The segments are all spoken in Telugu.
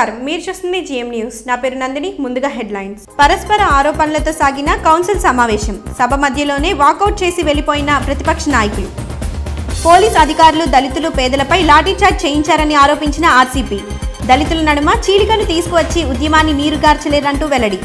నమస్కారం మీరు చూస్తుంది జిఎం న్యూస్ నా పేరు నందిని ముందుగా హెడ్లైన్స్ పరస్పర ఆరోపణలతో సాగిన కౌన్సిల్ సమావేశం సభ మధ్యలోనే వాకౌట్ చేసి వెళ్లిపోయిన ప్రతిపక్ష నాయకులు పోలీస్ అధికారులు దళితులు పేదలపై లాఠీచార్జ్ చేయించారని ఆరోపించిన ఆర్సీపీ దళితుల నడుమ చీలికను తీసుకువచ్చి ఉద్యమాన్ని నీరుగార్చలేరంటూ వెల్లడి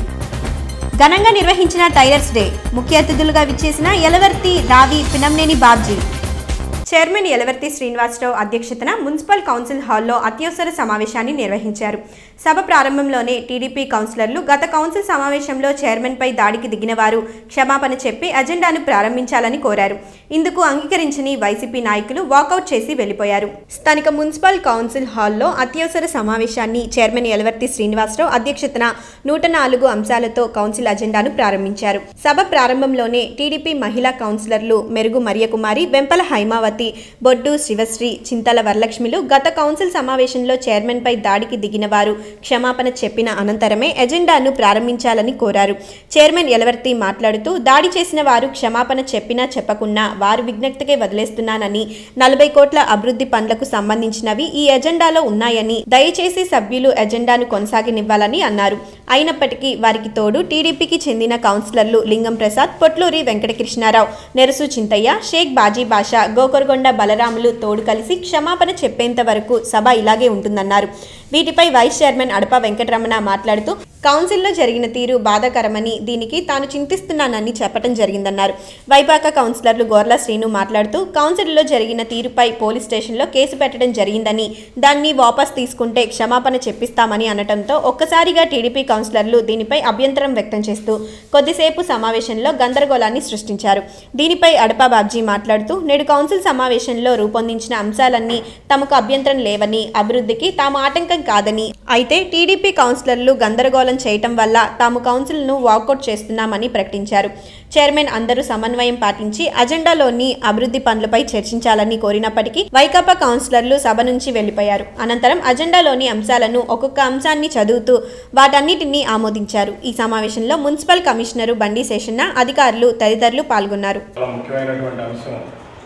ఘనంగా నిర్వహించిన టైలర్స్ డే ముఖ్య అతిథులుగా విచ్చేసిన యలవర్తి రావి పినంనేని బాబ్జీ చైర్మన్ యలవర్తి శ్రీనివాసరావు అధ్యక్షతన మున్సిపల్ కౌన్సిల్ హాల్లో అత్యవసర సమావేశాన్ని నిర్వహించారు సభ ప్రారంభంలోనే టీడీపీ కౌన్సిలర్లు గత కౌన్సిల్ సమావేశంలో చైర్మన్పై దాడికి దిగిన వారు క్షమాపణ చెప్పి అజెండాను ప్రారంభించాలని కోరారు ఇందుకు అంగీకరించని వైసీపీ నాయకులు వాకౌట్ చేసి వెళ్లిపోయారు స్థానిక మున్సిపల్ కౌన్సిల్ హాల్లో అత్యవసర సమావేశాన్ని చైర్మన్ యలవర్తి శ్రీనివాసరావు అధ్యక్షతన నూట నాలుగు అంశాలతో కౌన్సిల్ అజెండాను ప్రారంభించారు సభ ప్రారంభంలోనే టీడీపీ మహిళా కౌన్సిలర్లు మెరుగు మరియకుమారి వెంపల హైమావతి బొడ్డు శివశ్రీ చింతల వరలక్ష్మిలు గత కౌన్సిల్ సమావేశంలో చైర్మన్పై దాడికి దిగిన వారు క్షమాపణ చెప్పిన అనంతరమే ఎజెండాను ప్రారంభించాలని కోరారు చైర్మన్ యలవర్తి మాట్లాడుతూ దాడి చేసిన వారు క్షమాపణ చెప్పినా చెప్పకున్నా వారు విజ్ఞప్తికే వదిలేస్తున్నానని నలభై కోట్ల అభివృద్ధి పనులకు సంబంధించినవి ఈ ఎజెండాలో ఉన్నాయని దయచేసి సభ్యులు ఎజెండాను కొనసాగనివ్వాలని అన్నారు అయినప్పటికీ వారికి తోడు టీడీపీకి చెందిన కౌన్సిలర్లు లింగం ప్రసాద్ పొట్లూరి వెంకటకృష్ణారావు నెరసు చింతయ్య షేక్ బాజీ బాషా గోకరగొండ బలరాములు తోడు కలిసి క్షమాపణ చెప్పేంత వరకు సభ ఇలాగే ఉంటుందన్నారు వీటిపై వైస్ చైర్మన్ అడప వెంకటరమణ మాట్లాడుతూ కౌన్సిల్లో జరిగిన తీరు బాధాకరమని దీనికి తాను చింతిస్తున్నానని చెప్పడం జరిగిందన్నారు వైపాక కౌన్సిలర్లు గోర్ల శ్రీను మాట్లాడుతూ కౌన్సిల్లో జరిగిన తీరుపై పోలీస్ స్టేషన్లో కేసు పెట్టడం జరిగిందని దాన్ని వాపస్ తీసుకుంటే క్షమాపణ చెప్పిస్తామని అనటంతో ఒక్కసారిగా టీడీపీ కౌన్సిలర్లు దీనిపై అభ్యంతరం వ్యక్తం చేస్తూ కొద్దిసేపు సమావేశంలో గందరగోళాన్ని సృష్టించారు దీనిపై అడపా బాబ్జీ మాట్లాడుతూ నేడు కౌన్సిల్ సమావేశంలో రూపొందించిన అంశాలన్నీ తమకు అభ్యంతరం లేవని అభివృద్ధికి తాము ఆటంకం కాదని అయితే టీడీపీ కౌన్సిలర్లు గందరగోళం చేయటం వల్ల తాము కౌన్సిల్ను వాకౌట్ చేస్తున్నామని ప్రకటించారు చైర్మన్ అందరూ సమన్వయం పాటించి అజెండాలోని అభివృద్ధి పనులపై చర్చించాలని కోరినప్పటికీ వైకాపా కౌన్సిలర్లు సభ నుంచి వెళ్లిపోయారు అనంతరం అజెండాలోని అంశాలను ఒక్కొక్క అంశాన్ని చదువుతూ వాటన్నిటినీ ఆమోదించారు ఈ సమావేశంలో మున్సిపల్ కమిషనరు బండి శేషన్న అధికారులు తదితరులు పాల్గొన్నారు చాలా ముఖ్యమైనటువంటి అంశం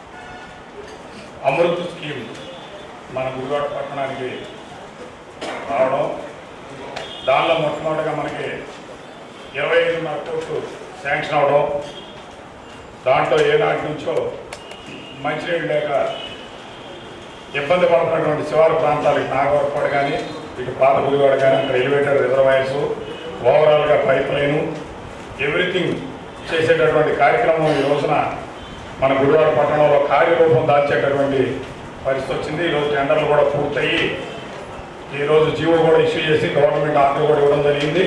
అమృత్ స్కీమ్ మన గుడివాడ పట్టణానికి రావడం దానిలో మొట్టమొదటిగా మనకి ఇరవై ఐదున్నర కోట్లు శాంక్షన్ అవడం దాంట్లో ఏనాటి నుంచో మంచినీళ్ళు లేక ఇబ్బంది పడుతున్నటువంటి శివారు ప్రాంతాలకి నాగవరపాడు కానీ ఇటు పాత గుడివాడ కానీ అక్కడ ఎలివేటెడ్ రిజర్వాయర్స్ ఓవరాల్గా పైప్ లైను ఎవ్రీథింగ్ చేసేటటువంటి కార్యక్రమం ఈ రోజున మన గుడివాడ పట్టణంలో కార్యరూపం దాల్చేటటువంటి పరిస్థితి వచ్చింది ఈరోజు టెండర్లు కూడా పూర్తయ్యి ఈరోజు జీవో కూడా ఇష్యూ చేసి గవర్నమెంట్ ఆర్డర్ కూడా ఇవ్వడం జరిగింది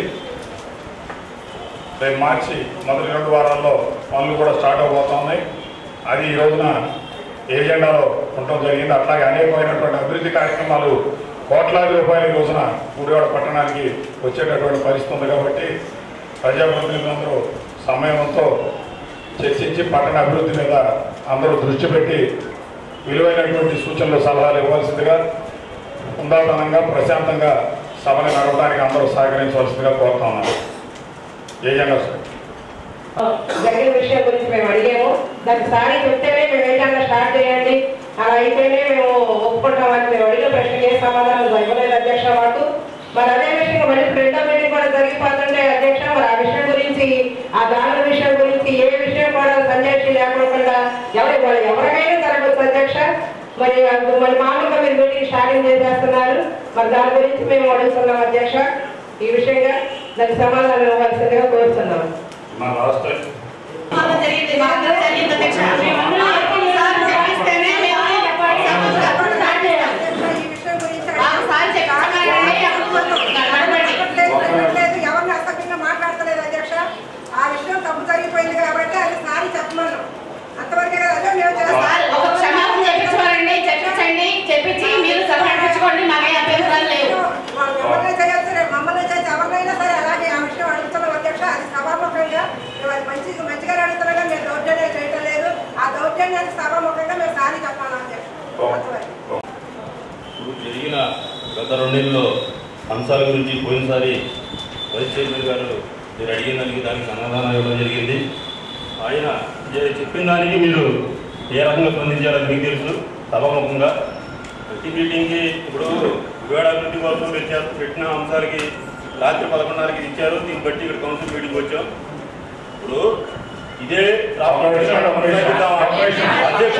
రేపు మార్చి మొదటి రెండు వారాల్లో పనులు కూడా స్టార్ట్ అవబోతున్నాయి అది ఈ రోజున ఏజెండాలో ఉండటం జరిగింది అట్లాగే అనేకమైనటువంటి అభివృద్ధి కార్యక్రమాలు కోట్లాది రూపాయలు ఈ రోజున గుడివాడ పట్టణానికి వచ్చేటటువంటి పరిస్థితి ఉంది కాబట్టి ప్రజాప్రతినిధులందరూ సమయంతో చర్చించి పట్టణ అభివృద్ధి మీద అందరూ దృష్టి పెట్టి విలువైనటువంటి సూచనలు సలహాలు ఇవ్వాల్సిందిగా ఉందాతనంగా ప్రశాంతంగా సభని నడవడానికి అందరూ సహకరించవలసిందిగా కోరుతా ఉన్నాను ఏజెండా సార్ జరిగిన విషయం గురించి మేము అడిగాము దానికి సారీ చెప్తేనే మేము ఏంటన్నా స్టార్ట్ చేయండి అలా అయితేనే మేము ఒప్పుకుంటామని మేము అడిగిన ప్రశ్నకి ఏ సమాధానం ఇవ్వలేదు అధ్యక్ష మాకు మరి అదే విషయం మరి ఇప్పుడు రెండో మీటింగ్ కూడా జరిగిపోతుంటే అధ్యక్ష మరి ఆ విషయం గురించి ఆ దాని విషయం గురించి ఏ విషయం కూడా సంజయ్ లేకుండా ఎవరి వాళ్ళు ఎవరికైనా జరగవచ్చు అధ్యక్ష మరి అది మరి మామూలుగా మీరు మీటింగ్ స్టార్టింగ్ చేసేస్తున్నారు మరి దాని గురించి మేము అడుగుతున్నాం అధ్యక్ష ఈ విషయంగా దానికి సమాధానం ఇవ్వాల్సిందిగా కోరుతున్నాం మా లాస్ట్ మాకు తెలియదు మా అందరూ తెలియదు అధ్యక్ష సార్ చెప్పిస్తేనే మేము అప్పుడు స్టార్ట్ చేయాలి మాకు సార్ చెప్పాలంటే అప్పుడు నడవండి లేదు ఎవరిని అసభ్యంగా మాట్లాడతలేదు అధ్యక్ష ఆ విషయం తప్పు జరిగిపోయింది కాబట్టి అది సారి చెప్పమన్నాం అంతవరకే కదా అదే మేము చేస్తాం సార్ ఒక క్షమాపణ చెప్పించుకోవాలండి చెప్పించండి చెప్పించి మీరు సలహా ఇప్పించుకోండి మాకే అభ్యంతరాలు లేవు వాళ్ళు ఎవరినైనా చేయొచ్చు రేపు మమ్మల్ని చేసి ఎవరినైనా సరే అలాగే ఆ విషయం అడుగుతున్నాం అధ్యక్ష అది సభాముఖంగా మేము అది మంచి మంచిగా అడుగుతున్నాగా మేము దౌర్జన్యం చేయటం లేదు ఆ దౌర్జన్యానికి సభాముఖంగా మేము సారి చెప్పాలి అధ్యక్ష అంతవరకు ఇప్పుడు జరిగిన గత రెండేళ్ళలో అంశాల గురించి పోయినసారి వైస్ చైర్మన్ గారు మీరు అడిగిన దానికి దానికి సమాధానం ఇవ్వడం జరిగింది ఆయన చె- చెప్పిన దానికి మీరు ఏ రకంగా స్పందించారో మీకు తెలుసు సభాముఖంగా ప్రతి మీటింగ్కి ఇప్పుడు గుడివాడ అభివృద్ధి కోసం పెట్టారు పెట్టిన అంశాలకి రాత్రి పదకొండున్నరకి ఇచ్చారు దీన్ని బట్టి ఇక్కడ కౌన్సిల్ మీటింగ్ వచ్చాం ఇప్పుడు ఇదే అధ్యక్ష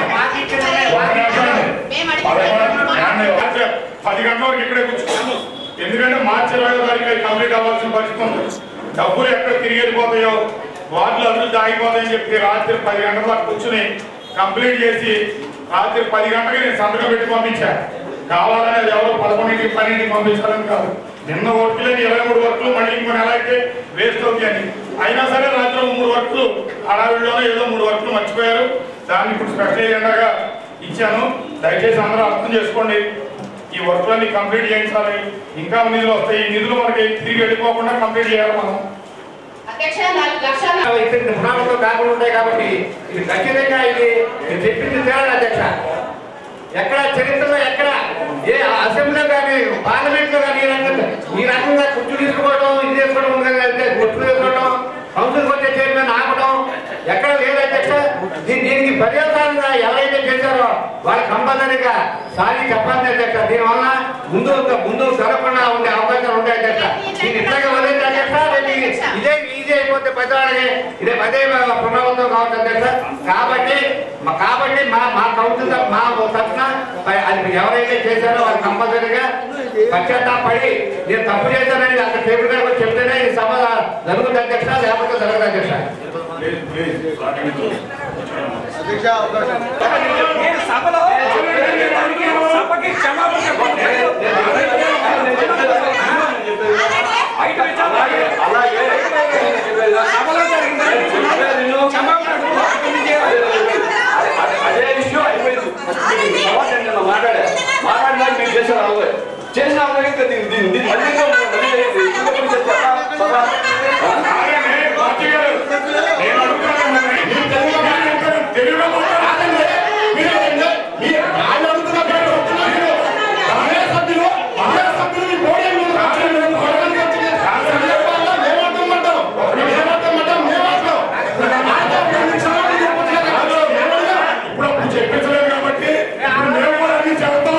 పదకొండు- పది గంటల వరకు ఇక్కడే కూర్చున్నాము ఎందుకంటే మార్చి ఇరవై తారీఖు అది కంప్లీట్ అవ్వాల్సిన పరిస్థితి ఉంది డబ్బులు ఎక్కడ తిరిగి వెళ్ళిపోతాయో వాటిలో అభివృద్ధి ఆగిపోతాయని చెప్పి రాత్రి పది గంటల దాకా కూర్చుని కంప్లీట్ చేసి రాత్రి పది గంటలకి నేను సంతకం పెట్టి పంపించా కావాలని అది ఎవరో పదకొండింటికి పన్నెండింటికి పంపించాలని కాదు నిన్న వర్కులని ఇరవై మూడు వర్కులు మళ్ళీ ఇంకో నెల అయితే వేస్ట్ అవుతాయని అయినా సరే రాత్రి మూడు వర్కులు హడావిడిలోనే ఏదో మూడు వర్కులు మర్చిపోయారు దాన్ని ఇప్పుడు స్పెషల్ ఏజెండాగా ఇచ్చాను దయచేసి అందరూ అర్థం చేసుకోండి ఈ వర్క్లన్నీ కంప్లీట్ చేయించాలి ఇంకా నిధులు వస్తాయి ఈ నిధులు మనకి తిరిగి వెళ్ళిపోకుండా కంప్లీట్ చేయాలి మనం అధ్యక్ష నాలుగు లక్షల ఇతని పునాదులతో కాకుండా ఉంటాయి కాబట్టి ఇది ఖచ్చితంగా ఇది ఇది చెప్పింది తేడా అధ్యక్ష ఎక్కడ చరిత్రలో ఎక్కడ ఏ అసెంబ్లీలో కానీ పార్లమెంట్ లో కానీ ఈ రకంగా ఈ రకంగా కుర్చీ తీసుకోవడం ఇది చేసుకోవడం ఉంది కదా అంటే గుర్తు తీసుకోవడం కౌన్సిల్కి వచ్చే చైర్మన్ ఆపడం ఎక్కడ లేదు అధ్యక్ష దీ- దీనికి పర్యవసానంగా ఎవరైతే చేశారో వాళ్ళు కంపల్సరీగా సారీ చెప్పాలి అధ్యక్ష దీనివల్ల ముందు ముందు జరగకుండా ఉండే అవకాశాలు ఉంటాయి అధ్యక్ష దీన్ని ఇట్లాగే వదిలేదు అధ్యక్ష రేపు ఇది- ఇదే ఈజీ అయిపోతే పెద్దవాళ్ళకి ఇదే అదే పునరావృతం కావచ్చు అధ్యక్ష కాబట్టి మా- కాబట్టి మా మా కౌన్సిల్ తరఫు- మా తరఫున ప- అది ఎవరైతే చేశారో వాళ్ళు కంపల్సరీగా పశ్చాత్తాపడి నేను తప్పు చేశానని అక్కడ టేబుల్ గారికి వచ్చి చెప్తేనే ఈ సభ జరుగుతుంది అధ్యక్ష లేకపోతే జరగదు అధ్యక్ష నేను సభలో సభకి క్షమాపణ చెప్పండి బయట విచారణ సభలో జరిగింది క్షమాపణ అర్థం చేయాలి. అదే విషయం అయిపోయింది తర్వాత నేను మాట్లాడా మాట్లాడినాక మీరు చేశారు అవ్వదు చేసిన అవ్వదు ఇంకా దీన్ని దీన్ని దీన్ని మళ్ళీ ఇంకా మళ్ళీ ఇంకొకటి చేస్తారా? సభ? ఆగండి, పార్టీ గారు. నేను అడుగుతున్నాను మిమ్మల్ని. మీరు తెలుగులో మాట్లాడతారు. తెలుగులో మాట్లాడండి. మీరు మీరు వాళ్ళు అడుగుతున్నారు. మీరు కాంగ్రెస్ సభ్యులు, కాంగ్రెస్ సభ్యులు మీ పోడియం మీద కూర్చొని గొడవలు వచ్చింది. ఆ సందర్భంలో మేము అడ్డమంటాం. మేము అడ్డమంటాం, మేము అడ్డం. ఆడతాం, మేము నిమిషాలు చెప్పొచ్చు కదా. మేము అడిగాం. ఇప్పుడు అప్పుడు చెప్పించలేదు కాబట్టి ఇప్పుడు మేము కూడా అన్ని చెప్తాం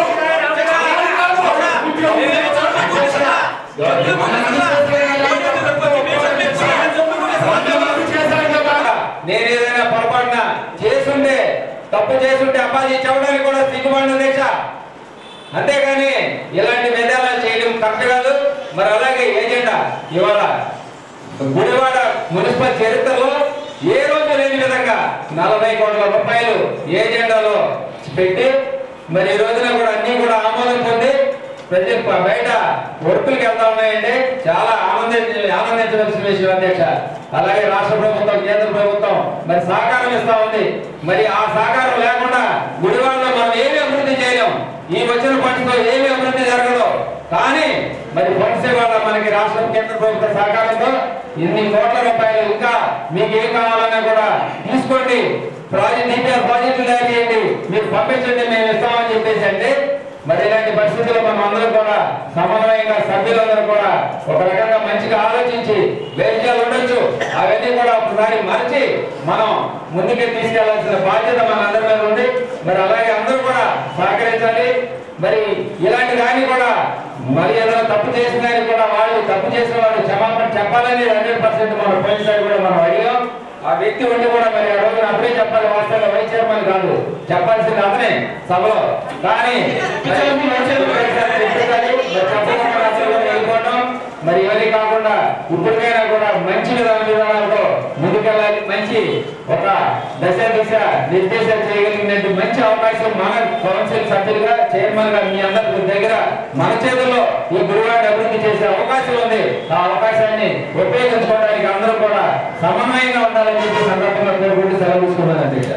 నేను ఏదైనా పొరపాటున చేసుంటే తప్పు చేసుంటే అబ్బాయి చెప్పడానికి కూడా సిగ్గుపడిన దేశ అంతేగాని ఇలాంటి విధానాలు చేయడం కరెక్ట్ కాదు మరి అలాగే ఏజెండా ఇవాళ గుడివాడ మున్సిపల్ చరిత్రలో ఏ రోజు లేని విధంగా నలభై కోట్ల రూపాయలు ఏజెండాలో పెట్టి మరి ఈ రోజున కూడా అన్ని కూడా ఆమోదం పొంది ప్రజలు ప- బయట వర్కులకి వెళ్తా ఉన్నాయంటే చాలా ఆనందించ ఆనందించవలసిన విషయం అధ్యక్ష అలాగే రాష్ట్ర ప్రభుత్వం కేంద్ర ప్రభుత్వం మరి సహకారం ఇస్తా ఉంది మరి ఆ సహకారం లేకుండా గుడివాడలో మనం ఏమీ అభివృద్ధి చేయలేం ఈ వచ్చిన ఫండ్స్ తో ఏమీ అభివృద్ధి జరగదు కానీ మరి ఫండ్స్ ఇవాళ మనకి రాష్ట్ర కేంద్ర ప్రభుత్వ సహకారంతో ఇన్ని కోట్ల రూపాయలు ఇంకా మీకు ఏం కావాలన్నా కూడా తీసుకోండి ప్రాజెక్ట్ డిపిఆర్ ప్రాజెక్టులు తయారు చేయండి మీకు పంపించండి మేము ఇస్తామని చెప్పేసి అంటే మరి ఇలాంటి పరిస్థితుల్లో మనం అందరం కూడా సమన్వయంగా సభ్యులందరూ కూడా ఒక రకంగా మంచిగా ఆలోచించి వేదికలు ఉండొచ్చు అవన్నీ కూడా ఒకసారి మరిచి మనం ముందుకే తీసుకెళ్లాల్సిన బాధ్యత మన అందరి మీద ఉంది మరి అలాగే అందరూ కూడా సహకరించాలి మరి ఇలాంటి దాన్ని కూడా మరి ఏదైనా తప్పు చేసిన దానికి కూడా వాళ్ళు తప్పు చేసిన వాళ్ళు క్షమాపణ చెప్పాలని హండ్రెడ్ పర్సెంట్ మనం పోయినసారి కూడా మనం అడిగాం ఆ వ్యక్తి ఉండి కూడా మరి ఆ రోజున అప్పుడే చెప్పాలి వాస్తవంగా వైస్ చైర్మన్ కాదు చెప్పాల్సింది అతనే సభలో కానీ మరి ఒకసారి చెప్పేసారి, మరి చెప్పకుండా అసలు వెళ్ళిపోవడం మరి ఇవన్నీ కాకుండా ఇప్పటికైనా కూడా మంచి విధాన విధానాలతో ముందుకెళ్ళాలి మంచి ఒక దశ దిశ నిర్దేశం చేయగలిగినట్టు మంచి అవకాశం మన కౌన్సిల్ సభ్యులుగా చైర్మన్ గా మీ అందరి దగ్గర మన చేతుల్లో ఈ గురువాడిని అభివృద్ధి చేసే అవకాశం ఉంది ఆ అవకాశాన్ని ఉపయోగించుకోవడానికి అందరూ కూడా సమన్వయంగా ఉండాలని చెప్పి సందర్భంగా పేర్కొంటూ సెలవు తీసుకున్నాను అధ్యక్ష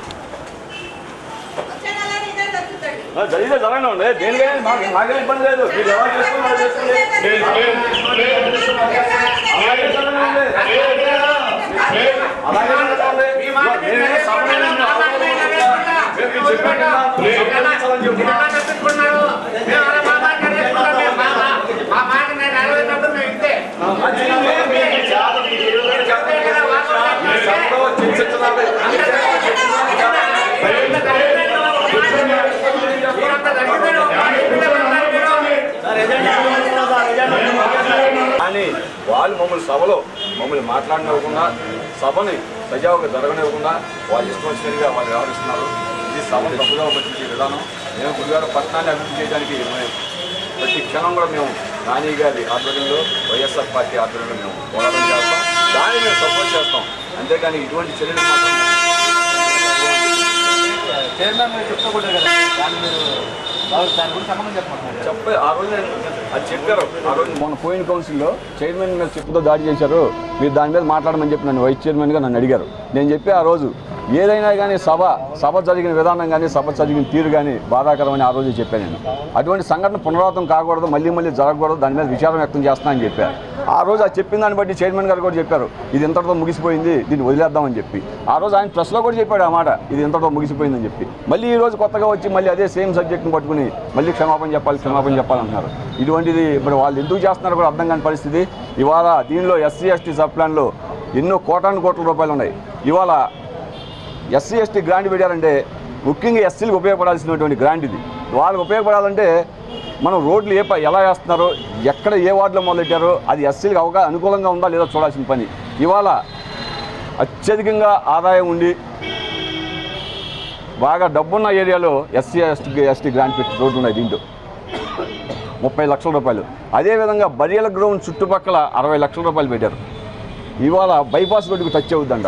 వచ్చే నెల ఇదే జరుగుతుంది ఆ, జరిగితే జరగండి దేనికైనా మాకు నాకేం ఇబ్బంది లేదు మీరు ఎవరు చేసుకున్నారు చేసుకోండి లేదు, లేదు, లేదు. అలాగే జరగండి. అలాగే జరగండి. నేనే సమన్వయం మీరు చెప్పండి సంప్రదించాలని చెప్తున్నా. మీరు సభలో చర్చించడానికి ఏమండి, కూర్చోండి. వాళ్ళు మమ్మల్ని సభలో మమ్మల్ని మాట్లాడనివ్వకుండా సభని సజావుగా జరగనివ్వకుండా వాళ్ళు ఇష్టం వచ్చినట్టుగా వాళ్ళు వ్యవహరిస్తున్నారు ఇది సభను తప్పుగా పట్టించే విధానం మేము గుడివాడ పట్టణాన్ని అభివృద్ధి చేయడానికి మేము ప్రతి క్షణం కూడా మేము నాని గారి ఆధ్వర్యంలో వైఎస్ఆర్ పార్టీ ఆధ్వర్యంలో మేము పోరాటం చేస్తాం దాన్ని మేము సపోర్ట్ చేస్తాం అంతేగాని ఇటువంటి చర్యలు మాత్రం చైర్మన్ మీరు చెప్తా కూడా కదా దాన్ని మీరు బాగా దాని గురించి సంబంధం చెప్పమంటున్నారు చెప్పే ఆ రోజు నేను అది చెప్పారు ఆ రోజు మొన్న పోయిన కౌన్సిల్లో చైర్మన్ మీద చెప్పుతో దాడి చేశారు మీరు దాని మీద మాట్లాడమని చెప్పి నన్ను వైస్ చైర్మన్గా నన్ను అడిగారు నేను చెప్పి ఆ రోజు ఏదైనా కానీ సభ సభ జరిగిన విధానం కానీ సభ జరిగిన తీరు కానీ బాధాకరమని ఆ రోజు చెప్పాను నేను అటువంటి సంఘటన పునరావృతం కాకూడదు మళ్ళీ మళ్ళీ జరగకూడదు దాని మీద విచారం వ్యక్తం చేస్తున్నా అని చెప్పారు ఆ రోజు ఆ చెప్పిన దాన్ని బట్టి చైర్మన్ గారు కూడా చెప్పారు ఇది ఇంతటితో ముగిసిపోయింది దీన్ని వదిలేద్దామని చెప్పి ఆ రోజు ఆయన ప్రెస్లో కూడా చెప్పాడు ఆ మాట ఇది ఇంతటితో ముగిసిపోయిందని చెప్పి మళ్ళీ ఈ రోజు కొత్తగా వచ్చి మళ్ళీ అదే సేమ్ సబ్జెక్ట్ని పట్టుకుని మళ్ళీ క్షమాపణ చెప్పాలి క్షమాపణ చెప్పాలంటున్నారు ఇటువంటిది ఇప్పుడు వాళ్ళు ఎందుకు చేస్తున్నారో కూడా అర్థం కాని పరిస్థితి ఇవాళ దీనిలో ఎస్సీ ఎస్టీ సబ్ ప్లాన్లో ఎన్నో కోటాను కోట్ల రూపాయలు ఉన్నాయి ఇవాళ ఎస్సీ ఎస్టీ గ్రాంట్ పెట్టారంటే ముఖ్యంగా ఎస్సీలకు ఉపయోగపడాల్సినటువంటి గ్రాంట్ ఇది వాళ్ళకి ఉపయోగపడాలంటే మనం రోడ్లు ఏ ప- ఎలా వేస్తున్నారో ఎక్కడ ఏ వార్డులో మొదలెట్టారో అది ఎస్సీలకు అవగా అనుకూలంగా ఉందా లేదా చూడాల్సిన పని ఇవాళ అత్యధికంగా ఆదాయం ఉండి బాగా డబ్బున్న ఏరియాలో ఎస్సీ ఎస్టీ ఎస్టీ గ్రాంట్ పెట్టి రోడ్లు ఉన్నాయి దీంట్లో ముప్పై లక్షల రూపాయలు అదేవిధంగా బరియల గ్రౌండ్ చుట్టుపక్కల అరవై లక్షల రూపాయలు పెట్టారు ఇవాళ బైపాస్ రోడ్డుకు టచ్ అవుతుందంట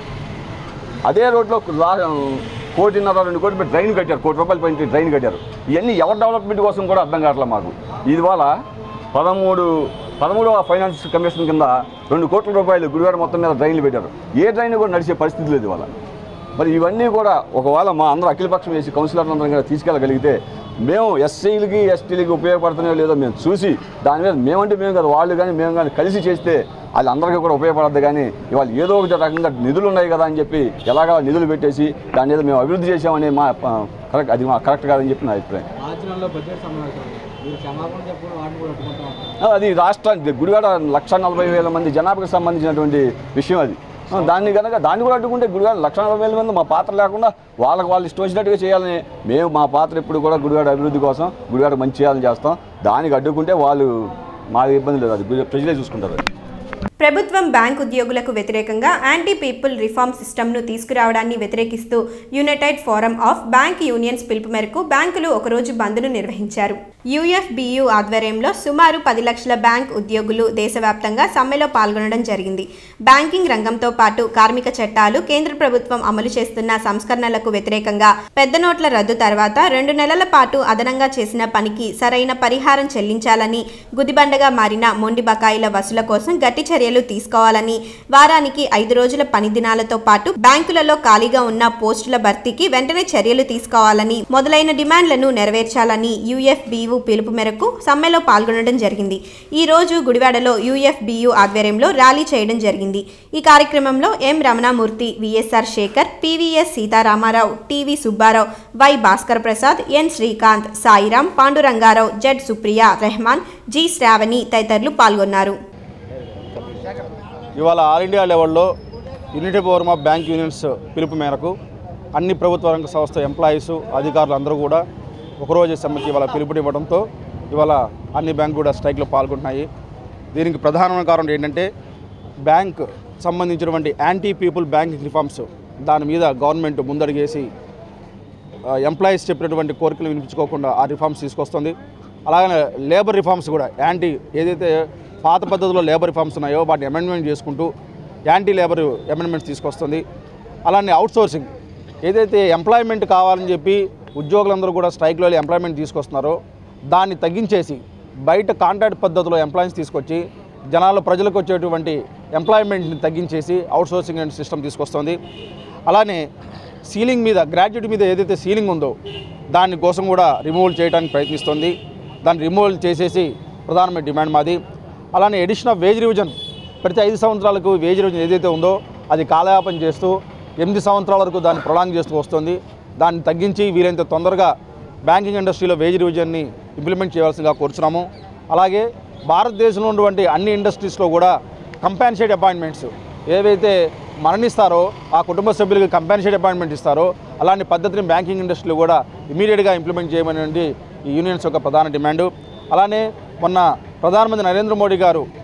అదే రోడ్లో లా కోటిన్నర రెండు కోట్లు పెట్టి డ్రైన్ కట్టారు కోటి రూపాయలు పైన డ్రైన్ కట్టారు ఇవన్నీ ఎవరి డెవలప్మెంట్ కోసం కూడా అర్థం కావట్లేదు మాకు ఇవాళ పదమూడు పదమూడవ ఫైనాన్స్ కమిషన్ కింద రెండు కోట్ల రూపాయలు గుడివాడ మొత్తం మీద డ్రైన్లు పెట్టారు ఏ డ్రైన్ కూడా నడిచే పరిస్థితి లేదు ఇవాళ మరి ఇవన్నీ కూడా ఒకవేళ మా అందరూ అఖిలపక్షం వేసి కౌన్సిలర్ అందరం కూడా తీసుకెళ్ళగలిగితే మేము ఎస్సీలకి ఎస్టీలకి ఉపయోగపడుతున్నాయో లేదో మేము చూసి దాని మీద మేమంటే మేము కదా వాళ్ళు కానీ మేము కానీ కలిసి చేస్తే అది అందరికీ కూడా ఉపయోగపడద్దు కానీ ఇవాళ ఏదో ఒక రకంగా నిధులు ఉన్నాయి కదా అని చెప్పి ఎలాగా నిధులు పెట్టేసి దాని మీద మేము అభివృద్ధి చేసామని మా కరెక్ట్ అది మా కరెక్ట్ కాదని చెప్పి నా అభిప్రాయం మార్చి నెలలో బడ్జెట్ సమావేశం మీరు క్షమాపణ చెప్పడం వాటిని కూడా అడ్డుకుంటాం ఆ, అది రాష్ట్ర గుడివాడ లక్ష నలభై వేల మంది జనాభాకు సంబంధించినటువంటి విషయం అది ఆ, దాన్ని కనుక దాన్ని కూడా అడ్డుకుంటే గుడివాడ లక్ష నలభై వేల మంది మా పాత్ర లేకుండా వాళ్ళకి వాళ్ళు ఇష్టం వచ్చినట్టుగా చేయాలని మేము మా పాత్ర ఎప్పుడు కూడా గుడివాడ అభివృద్ధి కోసం గుడివాడ మంచి చేయాలని చేస్తాం దానికి అడ్డుకుంటే వాళ్ళు మా ఇబ్బంది లేదు అది గుడి- ప్రజలే చూసుకుంటారు అది ప్రభుత్వం బ్యాంక్ ఉద్యోగులకు వ్యతిరేకంగా యాంటీ పీపుల్ రిఫార్మ్ సిస్టమ్ను తీసుకురావడాన్ని వ్యతిరేకిస్తూ united forum of bank unions పిలుపు మేరకు బ్యాంకులు ఒకరోజు బంద్ను నిర్వహించారు యుఎఫ్బియు ఆధ్వర్యంలో సుమారు పది లక్షల బ్యాంక్ ఉద్యోగులు దేశవ్యాప్తంగా సమ్మెలో పాల్గొనడం జరిగింది బ్యాంకింగ్ రంగంతో పాటు కార్మిక చట్టాలు కేంద్ర ప్రభుత్వం అమలు చేస్తున్న సంస్కరణలకు వ్యతిరేకంగా పెద్ద నోట్ల రద్దు తర్వాత రెండు నెలల పాటు అదనంగా చేసిన పనికి సరైన పరిహారం చెల్లించాలని గుదిబండగా మారిన మొండి బకాయిల వసూల కోసం గట్టి చర్యలు తీసుకోవాలని వారానికి ఐదు రోజుల పని దినాలతో పాటు బ్యాంకులలో ఖాళీగా ఉన్న పోస్టుల భర్తీకి వెంటనే చర్యలు తీసుకోవాలని మొదలైన డిమాండ్లను నెరవేర్చాలని యుఎఫ్బియు పిలుపు మేరకు సమ్మెలో పాల్గొనడం జరిగింది ఈ రోజు గుడివాడలో యుఎఫ్బియు ఆధ్వర్యంలో ర్యాలీ చేయడం జరిగింది ఈ కార్యక్రమంలో M Ramanamurthy VSR Sekhar PVS Seetharamarao TV Subbarao Y Bhaskar Prasad N Srikanth Sairam Pandurangarao Z Supriya Rehman G Sravani తదితరులు పాల్గొన్నారు ఇవాళ ఆల్ ఇండియా లెవెల్లో unity forum of bank unions పిలుపు మేరకు అన్ని ప్రభుత్వ రంగ సంస్థ ఎంప్లాయీస్ అధికారులు అందరూ కూడా ఒకరోజు సమ్మెకి ఇవాళ పిలుపునివ్వడంతో ఇవాళ అన్ని బ్యాంకు కూడా స్ట్రైక్లో పాల్గొంటున్నాయి దీనికి ప్రధానమైన కారణం ఏంటంటే బ్యాంక్ సంబంధించినటువంటి యాంటీ పీపుల్ బ్యాంకింగ్ రిఫార్మ్స్ దాని మీద గవర్నమెంట్ ముందడుగేసి ఎంప్లాయీస్ చెప్పినటువంటి కోరికలు వినిపించుకోకుండా ఆ రిఫార్మ్స్ తీసుకొస్తుంది అలాగే లేబర్ రిఫార్మ్స్ కూడా యాంటీ ఏదైతే పాత పద్ధతిలో లేబర్ రిఫార్మ్స్ ఉన్నాయో వాటిని అమెండ్మెంట్ చేసుకుంటూ యాంటీ లేబర్ అమెండ్మెంట్స్ తీసుకొస్తుంది అలానే అవుట్ సోర్సింగ్ ఏదైతే ఎంప్లాయ్మెంట్ కావాలని చెప్పి ఉద్యోగులందరూ కూడా స్ట్రైక్లో వెళ్ళి ఎంప్లాయ్మెంట్ తీసుకొస్తున్నారో దాన్ని తగ్గించేసి బయట కాంట్రాక్ట్ పద్ధతిలో ఎంప్లాయీస్ తీసుకొచ్చి జనాలు ప్రజలకు వచ్చేటువంటి ఎంప్లాయ్మెంట్ని తగ్గించేసి అవుట్ సోర్సింగ్ అండ్ సిస్టమ్ తీసుకొస్తుంది అలానే సీలింగ్ మీద గ్రాడ్యుయేట్ మీద ఏదైతే సీలింగ్ ఉందో దాని కోసం కూడా రిమూవల్ చేయడానికి ప్రయత్నిస్తుంది దాన్ని రిమూవల్ చేసేసి ప్రధానమైన డిమాండ్ మాది అలానే ఎడిషన్ ఆఫ్ వేజ్ రివిజన్ ప్రతి ఐదు సంవత్సరాలకు వేజ్ రివిజన్ ఏదైతే ఉందో అది కాలయాపన చేస్తూ ఎనిమిది సంవత్సరాల వరకు దాన్ని ప్రొలాంగ్ చేస్తూ వస్తుంది దాన్ని తగ్గించి వీలైనంత తొందరగా బ్యాంకింగ్ ఇండస్ట్రీలో వేజ్ రివిజన్ని ఇంప్లిమెంట్ చేయవలసిందిగా కోరుచున్నాము అలాగే భారతదేశంలో ఉన్నటువంటి అన్ని ఇండస్ట్రీస్లో కూడా కంపాన్సేట్ అపాయింట్మెంట్స్ ఏవైతే మరణిస్తారో ఆ కుటుంబ సభ్యులకు కంపాన్సేట్ అపాయింట్మెంట్ ఇస్తారో అలాంటి పద్ధతిని బ్యాంకింగ్ ఇండస్ట్రీలో కూడా ఇమీడియట్గా ఇంప్లిమెంట్ చేయమనేది ఈ యూనియన్స్ యొక్క ప్రధాన డిమాండు అలానే మొన్న ప్రధానమంత్రి నరేంద్ర మోడీ గారు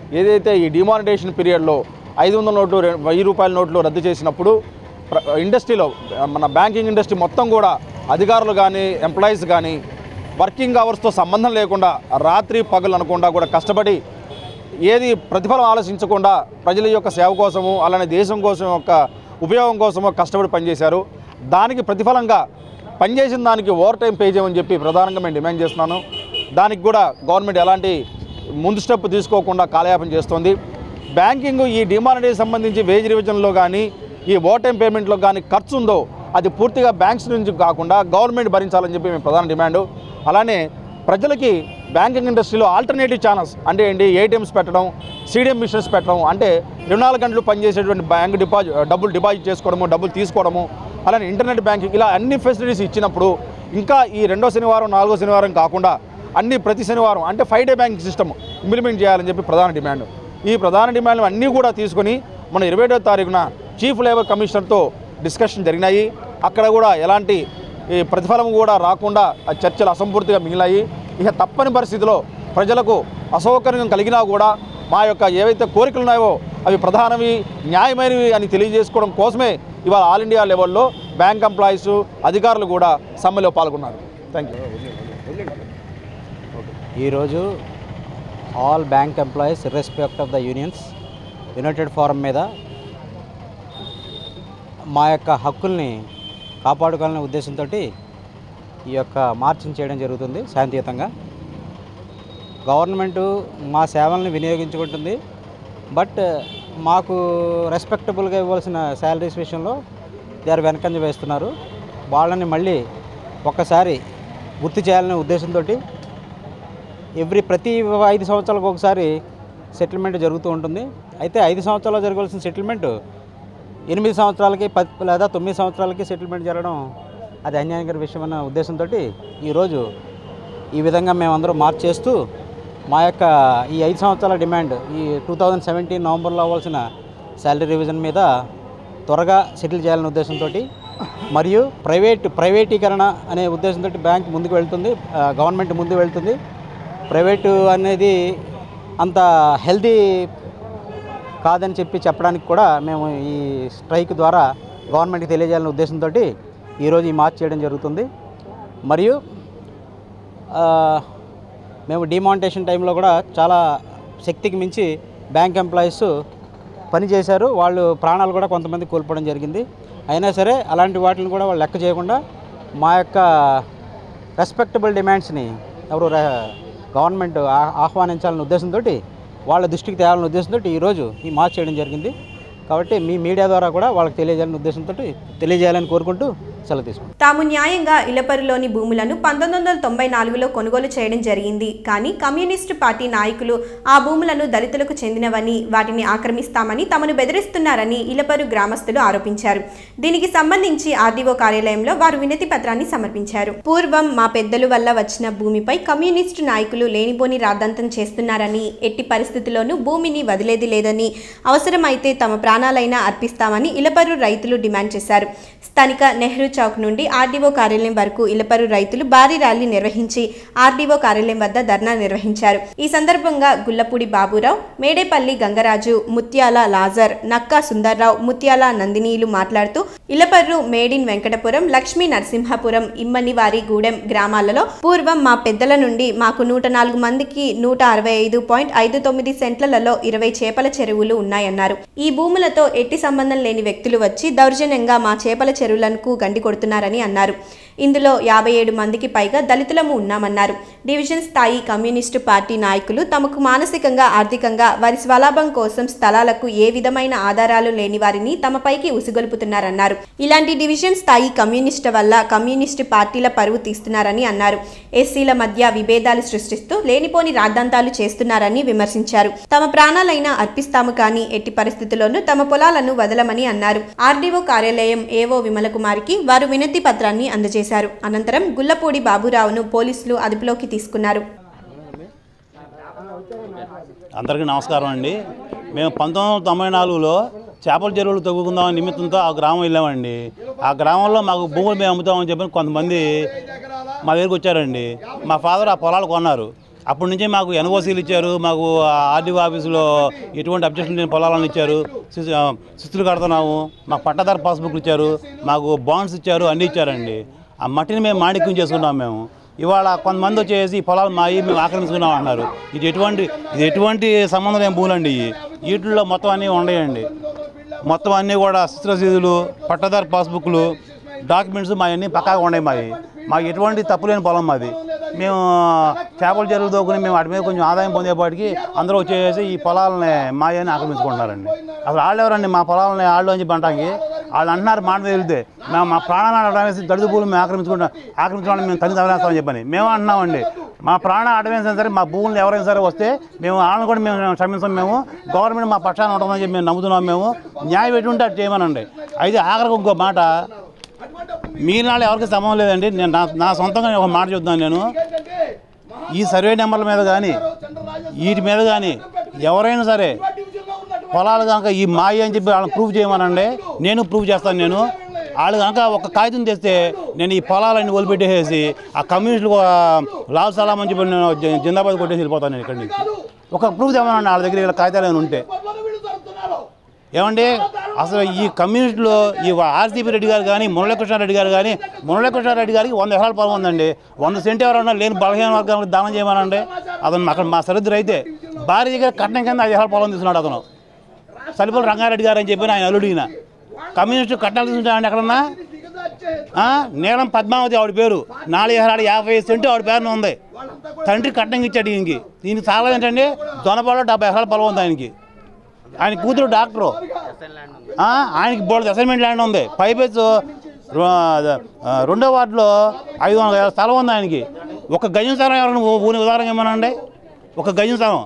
ఏదైతే ఈ డిమానిటేషన్ పీరియడ్లో ఐదు వందల నోట్లు రె- వెయ్యి రూపాయల నోట్లు రద్దు చేసినప్పుడు ప్ర- ఇండస్ట్రీలో మన బ్యాంకింగ్ ఇండస్ట్రీ మొత్తం కూడా అధికారులు కానీ ఎంప్లాయీస్ కానీ వర్కింగ్ అవర్స్తో సంబంధం లేకుండా రాత్రి పగలు అనకుండా కూడా కష్టపడి ఏది ప్రతిఫలం ఆలోచించకుండా ప్రజల యొక్క సేవ కోసము అలానే దేశం కోసం యొక్క ఉపయోగం కోసము కష్టపడి పనిచేశారు దానికి ప్రతిఫలంగా పనిచేసిన దానికి ఓవర్ టైం పే చేయమని చెప్పి ప్రధానంగా మేము డిమాండ్ చేస్తున్నాను దానికి కూడా గవర్నమెంట్ ఎలాంటి ముందు స్టెప్ తీసుకోకుండా కాలయాపన చేస్తోంది బ్యాంకింగ్ ఈ డిమానిటైజ్ సంబంధించి వేజ్ రివిజన్లో కానీ ఈ ఓవర్ టైం పేమెంట్లో కానీ ఖర్చు ఉందో అది పూర్తిగా బ్యాంక్స్ నుంచి కాకుండా గవర్నమెంట్ భరించాలని చెప్పి మేము ప్రధాన డిమాండ్ అలానే ప్రజలకి బ్యాంకింగ్ ఇండస్ట్రీలో ఆల్టర్నేటివ్ ఛానల్స్ అంటే ఏంటి ఏటీఎంస్ పెట్టడం సీడీఎం మిషన్స్ పెట్టడం అంటే ఇరవై నాలుగు గంటలు పనిచేసేటువంటి బ్యాంక్ డిపాజిట్ డబ్బులు డిపాజిట్ చేసుకోవడము డబ్బులు తీసుకోవడము అలానే ఇంటర్నెట్ బ్యాంకింగ్ ఇలా అన్ని ఫెసిలిటీస్ ఇచ్చినప్పుడు ఇంకా ఈ రెండో శనివారం నాలుగో శనివారం కాకుండా అన్ని ప్రతి శనివారం అంటే five day banking system implement చేయాలని చెప్పి ప్రధాన డిమాండ్ ఈ ప్రధాన డిమాండ్లు అన్నీ కూడా తీసుకొని మన ఇరవై ఏడో తారీఖున చీఫ్ లేబర్ కమిషనర్తో డిస్కషన్ జరిగినాయి అక్కడ కూడా ఎలాంటి ఈ ప్రతిఫలం కూడా రాకుండా ఆ చర్చలు అసంపూర్తిగా మిగిలాయి ఇక తప్పని పరిస్థితిలో ప్రజలకు అసౌకర్యం కలిగినా కూడా మా యొక్క ఏవైతే కోరికలు ఉన్నాయో అవి ప్రధానవి న్యాయమైనవి అని తెలియజేసుకోవడం కోసమే ఇవాళ ఆల్ ఇండియా లెవెల్లో బ్యాంక్ ఎంప్లాయీస్ అధికారులు కూడా సమ్మెలో పాల్గొన్నారు థ్యాంక్ యూ ఈరోజు all bank employees irrespective of the unions united forum మీద మా యొక్క హక్కుల్ని కాపాడుకోవాలనే ఉద్దేశంతో ఈ యొక్క మార్చింగ్ చేయడం జరుగుతుంది శాంతియుతంగా గవర్నమెంటు మా సేవల్ని వినియోగించుకుంటుంది బట్ మాకు రెస్పెక్టబుల్గా ఇవ్వాల్సిన శాలరీస్ విషయంలో దే ఆర్ వెనకంజ వేస్తున్నారు వాళ్ళని మళ్ళీ ఒక్కసారి గుర్తు చేయాలనే ఉద్దేశంతో ఎవ్రీ ప్రతి ఐదు సంవత్సరాలకు ఒకసారి సెటిల్మెంట్ జరుగుతూ ఉంటుంది అయితే ఐదు సంవత్సరాలు జరగాల్సిన సెటిల్మెంట్ ఎనిమిది సంవత్సరాలకి పది లేదా తొమ్మిది సంవత్సరాలకి సెటిల్మెంట్ జరగడం అది అన్యాయకర విషయం అన్న ఉద్దేశంతో ఈరోజు ఈ విధంగా మేమందరం మార్చ్ చేస్తూ మా యొక్క ఈ ఐదు సంవత్సరాల డిమాండ్ ఈ టూ థౌజండ్ సెవెంటీన్ నవంబర్లో అవ్వాల్సిన శాలరీ రివిజన్ మీద త్వరగా సెటిల్ చేయాలనే ఉద్దేశంతో మరియు ప్రైవేట్ ప్రైవేటీకరణ అనే ఉద్దేశంతో బ్యాంక్ ముందుకు వెళ్తుంది ఆ, గవర్నమెంట్ ముందుకు వెళ్తుంది ప్రైవేటు అనేది అంత హెల్దీ కాదని చెప్పి చెప్పడానికి కూడా మేము ఈ స్ట్రైక్ ద్వారా గవర్నమెంట్కి తెలియజేయాలనే ఉద్దేశంతో ఈరోజు ఈ మార్చ్ చేయడం జరుగుతుంది మరియు ఆ, మేము డిమానిటేషన్ టైంలో కూడా చాలా శక్తికి మించి బ్యాంక్ ఎంప్లాయీస్ పని చేశారు వాళ్ళు ప్రాణాలు కూడా కొంతమంది కోల్పోవడం జరిగింది అయినా సరే అలాంటి వాటిని కూడా వాళ్ళు లెక్క చేయకుండా మా యొక్క రెస్పెక్టబుల్ డిమాండ్స్ని ఎవరు ర- గవర్నమెంట్ ఆ- ఆహ్వానించాలనే ఉద్దేశంతో వాళ్ళ దృష్టికి తేవాలనే ఉద్దేశంతో ఈరోజు ఈ మార్చ్ చేయడం జరిగింది కాబట్టి మీ మీడియా ద్వారా కూడా వాళ్ళకి తెలియజేయాలనే ఉద్దేశంతో తెలియజేయాలని కోరుకుంటూ సెలవు తీసుకుంటాం తాము న్యాయంగా ఇలపరులోని భూములను పంతొమ్మిది వందల తొంభై నాలుగులో కొనుగోలు చేయడం జరిగింది కానీ కమ్యూనిస్టు పార్టీ నాయకులు ఆ భూములను దళితులకు చెందినవని వాటిని ఆక్రమిస్తామని తమను బెదిరిస్తున్నారని ఇలపరు గ్రామస్తులు ఆరోపించారు దీనికి సంబంధించి ఆర్డీఓ కార్యాలయంలో వారు వినతి పత్రాన్ని సమర్పించారు పూర్వం మా పెద్దలు వల్ల వచ్చిన భూమిపై కమ్యూనిస్టు నాయకులు లేనిపోని రాద్ధాంతం చేస్తున్నారని ఎట్టి పరిస్థితుల్లోనూ భూమిని వదిలేది లేదని అవసరమైతే తమ ప్రాణాలైనా అర్పిస్తామని ఇలపరు రైతులు డిమాండ్ చేశారు స్థానిక నెహ్రూ చౌక్ నుండి ఆర్డీఓ కార్యాలయం వరకు ఇలపరు రైతులు భారీ ర్యాలీ నిర్వహించి ఆర్డీఓ కార్యాలయం వద్ద ధర్నా నిర్వహించారు ఈ సందర్భంగా గుల్లపూడి బాబురావు మేడేపల్లి గంగరాజు ముత్యాల లాజర్ నక్కా సుందర్రావు ముత్యాల నందినీలు మాట్లాడుతూ ఇలపర్రు మేడిన్ వెంకటపురం లక్ష్మీ నరసింహపురం ఇమ్మనివారి గూడెం గ్రామాలలో పూర్వం మా పెద్దల నుండి మాకు నూట నాలుగు మందికి నూట అరవై ఐదు పాయింట్ ఐదు తొమ్మిది సెంట్లలో ఇరవై చేపల చెరువులు ఉన్నాయన్నారు ఈ భూములతో ఎట్టి సంబంధం లేని వ్యక్తులు వచ్చి దౌర్జన్యంగా మా చేపల చెరువులకు గండి కొడుతున్నారని అన్నారు ఇందులో యాభై ఏడు మందికి పైగా దళితులము ఉన్నామన్నారు డివిజన్ స్థాయి కమ్యూనిస్టు పార్టీ నాయకులు తమకు మానసికంగా ఆర్థికంగా వారి స్వలాభం కోసం స్థలాలకు ఏ విధమైన ఆధారాలు లేని వారిని తమపైకి ఉసిగొలుపుతున్నారన్నారు ఇలాంటి డివిజన్ స్థాయి కమ్యూనిస్టు వల్ల కమ్యూనిస్టు పార్టీల పరువు తీస్తున్నారని అన్నారు ఎస్సీల మధ్య విభేదాలు సృష్టిస్తూ లేనిపోని రాద్ధాంతాలు చేస్తున్నారని విమర్శించారు తమ ప్రాణాలైనా అర్పిస్తాము కానీ ఎట్టి పరిస్థితుల్లోనూ తమ పొలాలను వదలమని అన్నారు ఆర్డీఓ కార్యాలయం ఏవో విమల కుమార్కి వారు వినతి పత్రాన్ని అందజేశారు అనంతరం గుల్లపూడి బాబురావును పోలీసులు అదుపులోకి తీసుకున్నారు అందరికీ నమస్కారం అండి మేము పంతొమ్మిది వందల తొంభై నాలుగులో చేపల చెరువులు తవ్వుకుందాం నిమిత్తంతో ఆ గ్రామం వెళ్ళామండి ఆ గ్రామంలో మాకు భూములు మేము అమ్ముతామని చెప్పి కొంతమంది మా దగ్గరికి వచ్చారండి మా ఫాదర్ ఆ పొలాలు కొన్నారు అప్పటి నుంచే మాకు ఎన్ఓసీలు ఇచ్చారు మాకు ఆర్డీఓ ఆఫీసులో ఎటువంటి అబ్జెక్షన్ లేని పొలాలను ఇచ్చారు శిస్తు- ఆ, శిస్తులు కడుతున్నాము మాకు పట్టాదారు పాస్బుక్లు ఇచ్చారు మాకు బాండ్స్ ఇచ్చారు అన్నీ ఇచ్చారండి ఆ మట్టిని మేము మాణిక్యం చేసుకున్నాం మేము ఇవాళ కొంతమంది వచ్చేసి ఈ పొలాలు మాయి మేము ఆక్రమించుకున్నాం అంటున్నారు ఇది ఎటువంటి ఇది ఎటువంటి సంబంధం లేని భూలండి ఇవి వీటిల్లో మొత్తం అన్నీ ఉండయండి మొత్తం అన్నీ కూడా శిస్త్రసీదులు పట్టదారు పాస్బుక్లు డాక్యుమెంట్స్ మా అన్నీ పక్కాగా ఉన్నాయి మావి మాకు ఎటువంటి తప్పు లేని పొలం మాది మేము చేపల చెరువులు దోకుని మేము వాటి మీద కొంచెం ఆదాయం పొందేపాటికి అందరూ వచ్చేసి ఈ పొలాలని మాయని ఆక్రమించుకుంటున్నారండి అసలు వాళ్ళు ఎవరండి మా పొలాలని వాళ్ళు అని చెప్పి అంటానికి వాళ్ళు అంటున్నారు మాట వెళ్తే మేము మా ప్రాణాలను అడవేసి దళిత భూములు మేము ఆక్రమించుకుంటాం ఆక్రమించుకోవడానికి మేము తల్లి తవలేస్తామని చెప్పని మేము అంటున్నామండి మా ప్రాణ అడవేసినా సరే మా భూములు ఎవరైనా సరే వస్తే మేము వాళ్ళని కూడా మేము క్షమించాం మేము గవర్నమెంట్ మా పక్షాన ఉంటుందని చెప్పి మేము నమ్ముతున్నాం మేము న్యాయం ఎటువంటి అటు చేయమనండి అయితే ఆఖరికి ఇంకో మాట మీరు నాళ్ళు ఎవరికి సంబంధం లేదండి నేను నా నా సొంతంగా నేను ఒక మాట చెప్తున్నాను నేను ఈ సర్వే నెంబర్ల మీద కానీ వీటి మీద కానీ ఎవరైనా సరే పొలాలు కనుక ఈ మాయ అని చెప్పి వాళ్ళని ప్రూవ్ చేయమనండి నేను ప్రూవ్ చేస్తాను నేను వాళ్ళు కనుక ఒక కాగితం తెస్తే నేను ఈ పొలాలన్నీ వదిలిపెట్టేసి ఆ కమ్యూనిస్టులు లాల్ సలాం అని చెప్పి నేను జి- జిందాబాద్ కొట్టేసి వెళ్ళిపోతాను నేను ఇక్కడి నుంచి ఒక ప్రూఫ్ తెమ్మనండి వాళ్ళ దగ్గర ఇలా కాగితాలు ఏమైనా ఉంటే ఏమండి అసలు ఈ కమ్యూనిస్టులో ఈ ఆర్సీపీ రెడ్డి గారు కానీ మురళీకృష్ణారెడ్డి గారు కానీ మురళీకృష్ణారెడ్డి గారికి వంద ఎకరాల పొలం ఉందండి వంద సెంట్ ఎవరన్నా లేని బలహీన వర్గాలకు దానం చేయమనండి అతను అక్కడ మా సరిద్దురు అయితే భార్య దగ్గర కట్నం కింద ఐదు ఎకరాల పొలం తీసుకున్నాడు అతను సలిపల్లి రంగారెడ్డి గారు అని చెప్పి ఆయన అల్లుడిగిన కమ్యూనిస్టు కట్నాలు తీసుకుంటాడండి ఎక్కడన్నా ఆ, నీలం పద్మావతి ఆవిడ పేరు నాలుగు ఎకరాలు యాభై ఐదు సెంటు ఆవిడ పేరున ఉంది తండ్రి కట్నం ఇచ్చాడు ఈయనకి దీనికి చాలా ఏంటంటే దొనపాలో డెబ్బై ఎకరాల పొలం ఉంది ఆయనకి ఆయన కూతురు డాక్టరు ఆ, ఆయనకి బోర్డు అసైన్మెంట్ ల్యాండ్ ఉంది పైపెచ్చు రెండో వార్డులో ఐదు వందల గజాల స్థలం ఉంది ఆయనకి ఒక గజం స్థలం ఎవరైనా ఊ- ఊని ఉదాహరణ ఏమనండి ఒక గజం స్థలం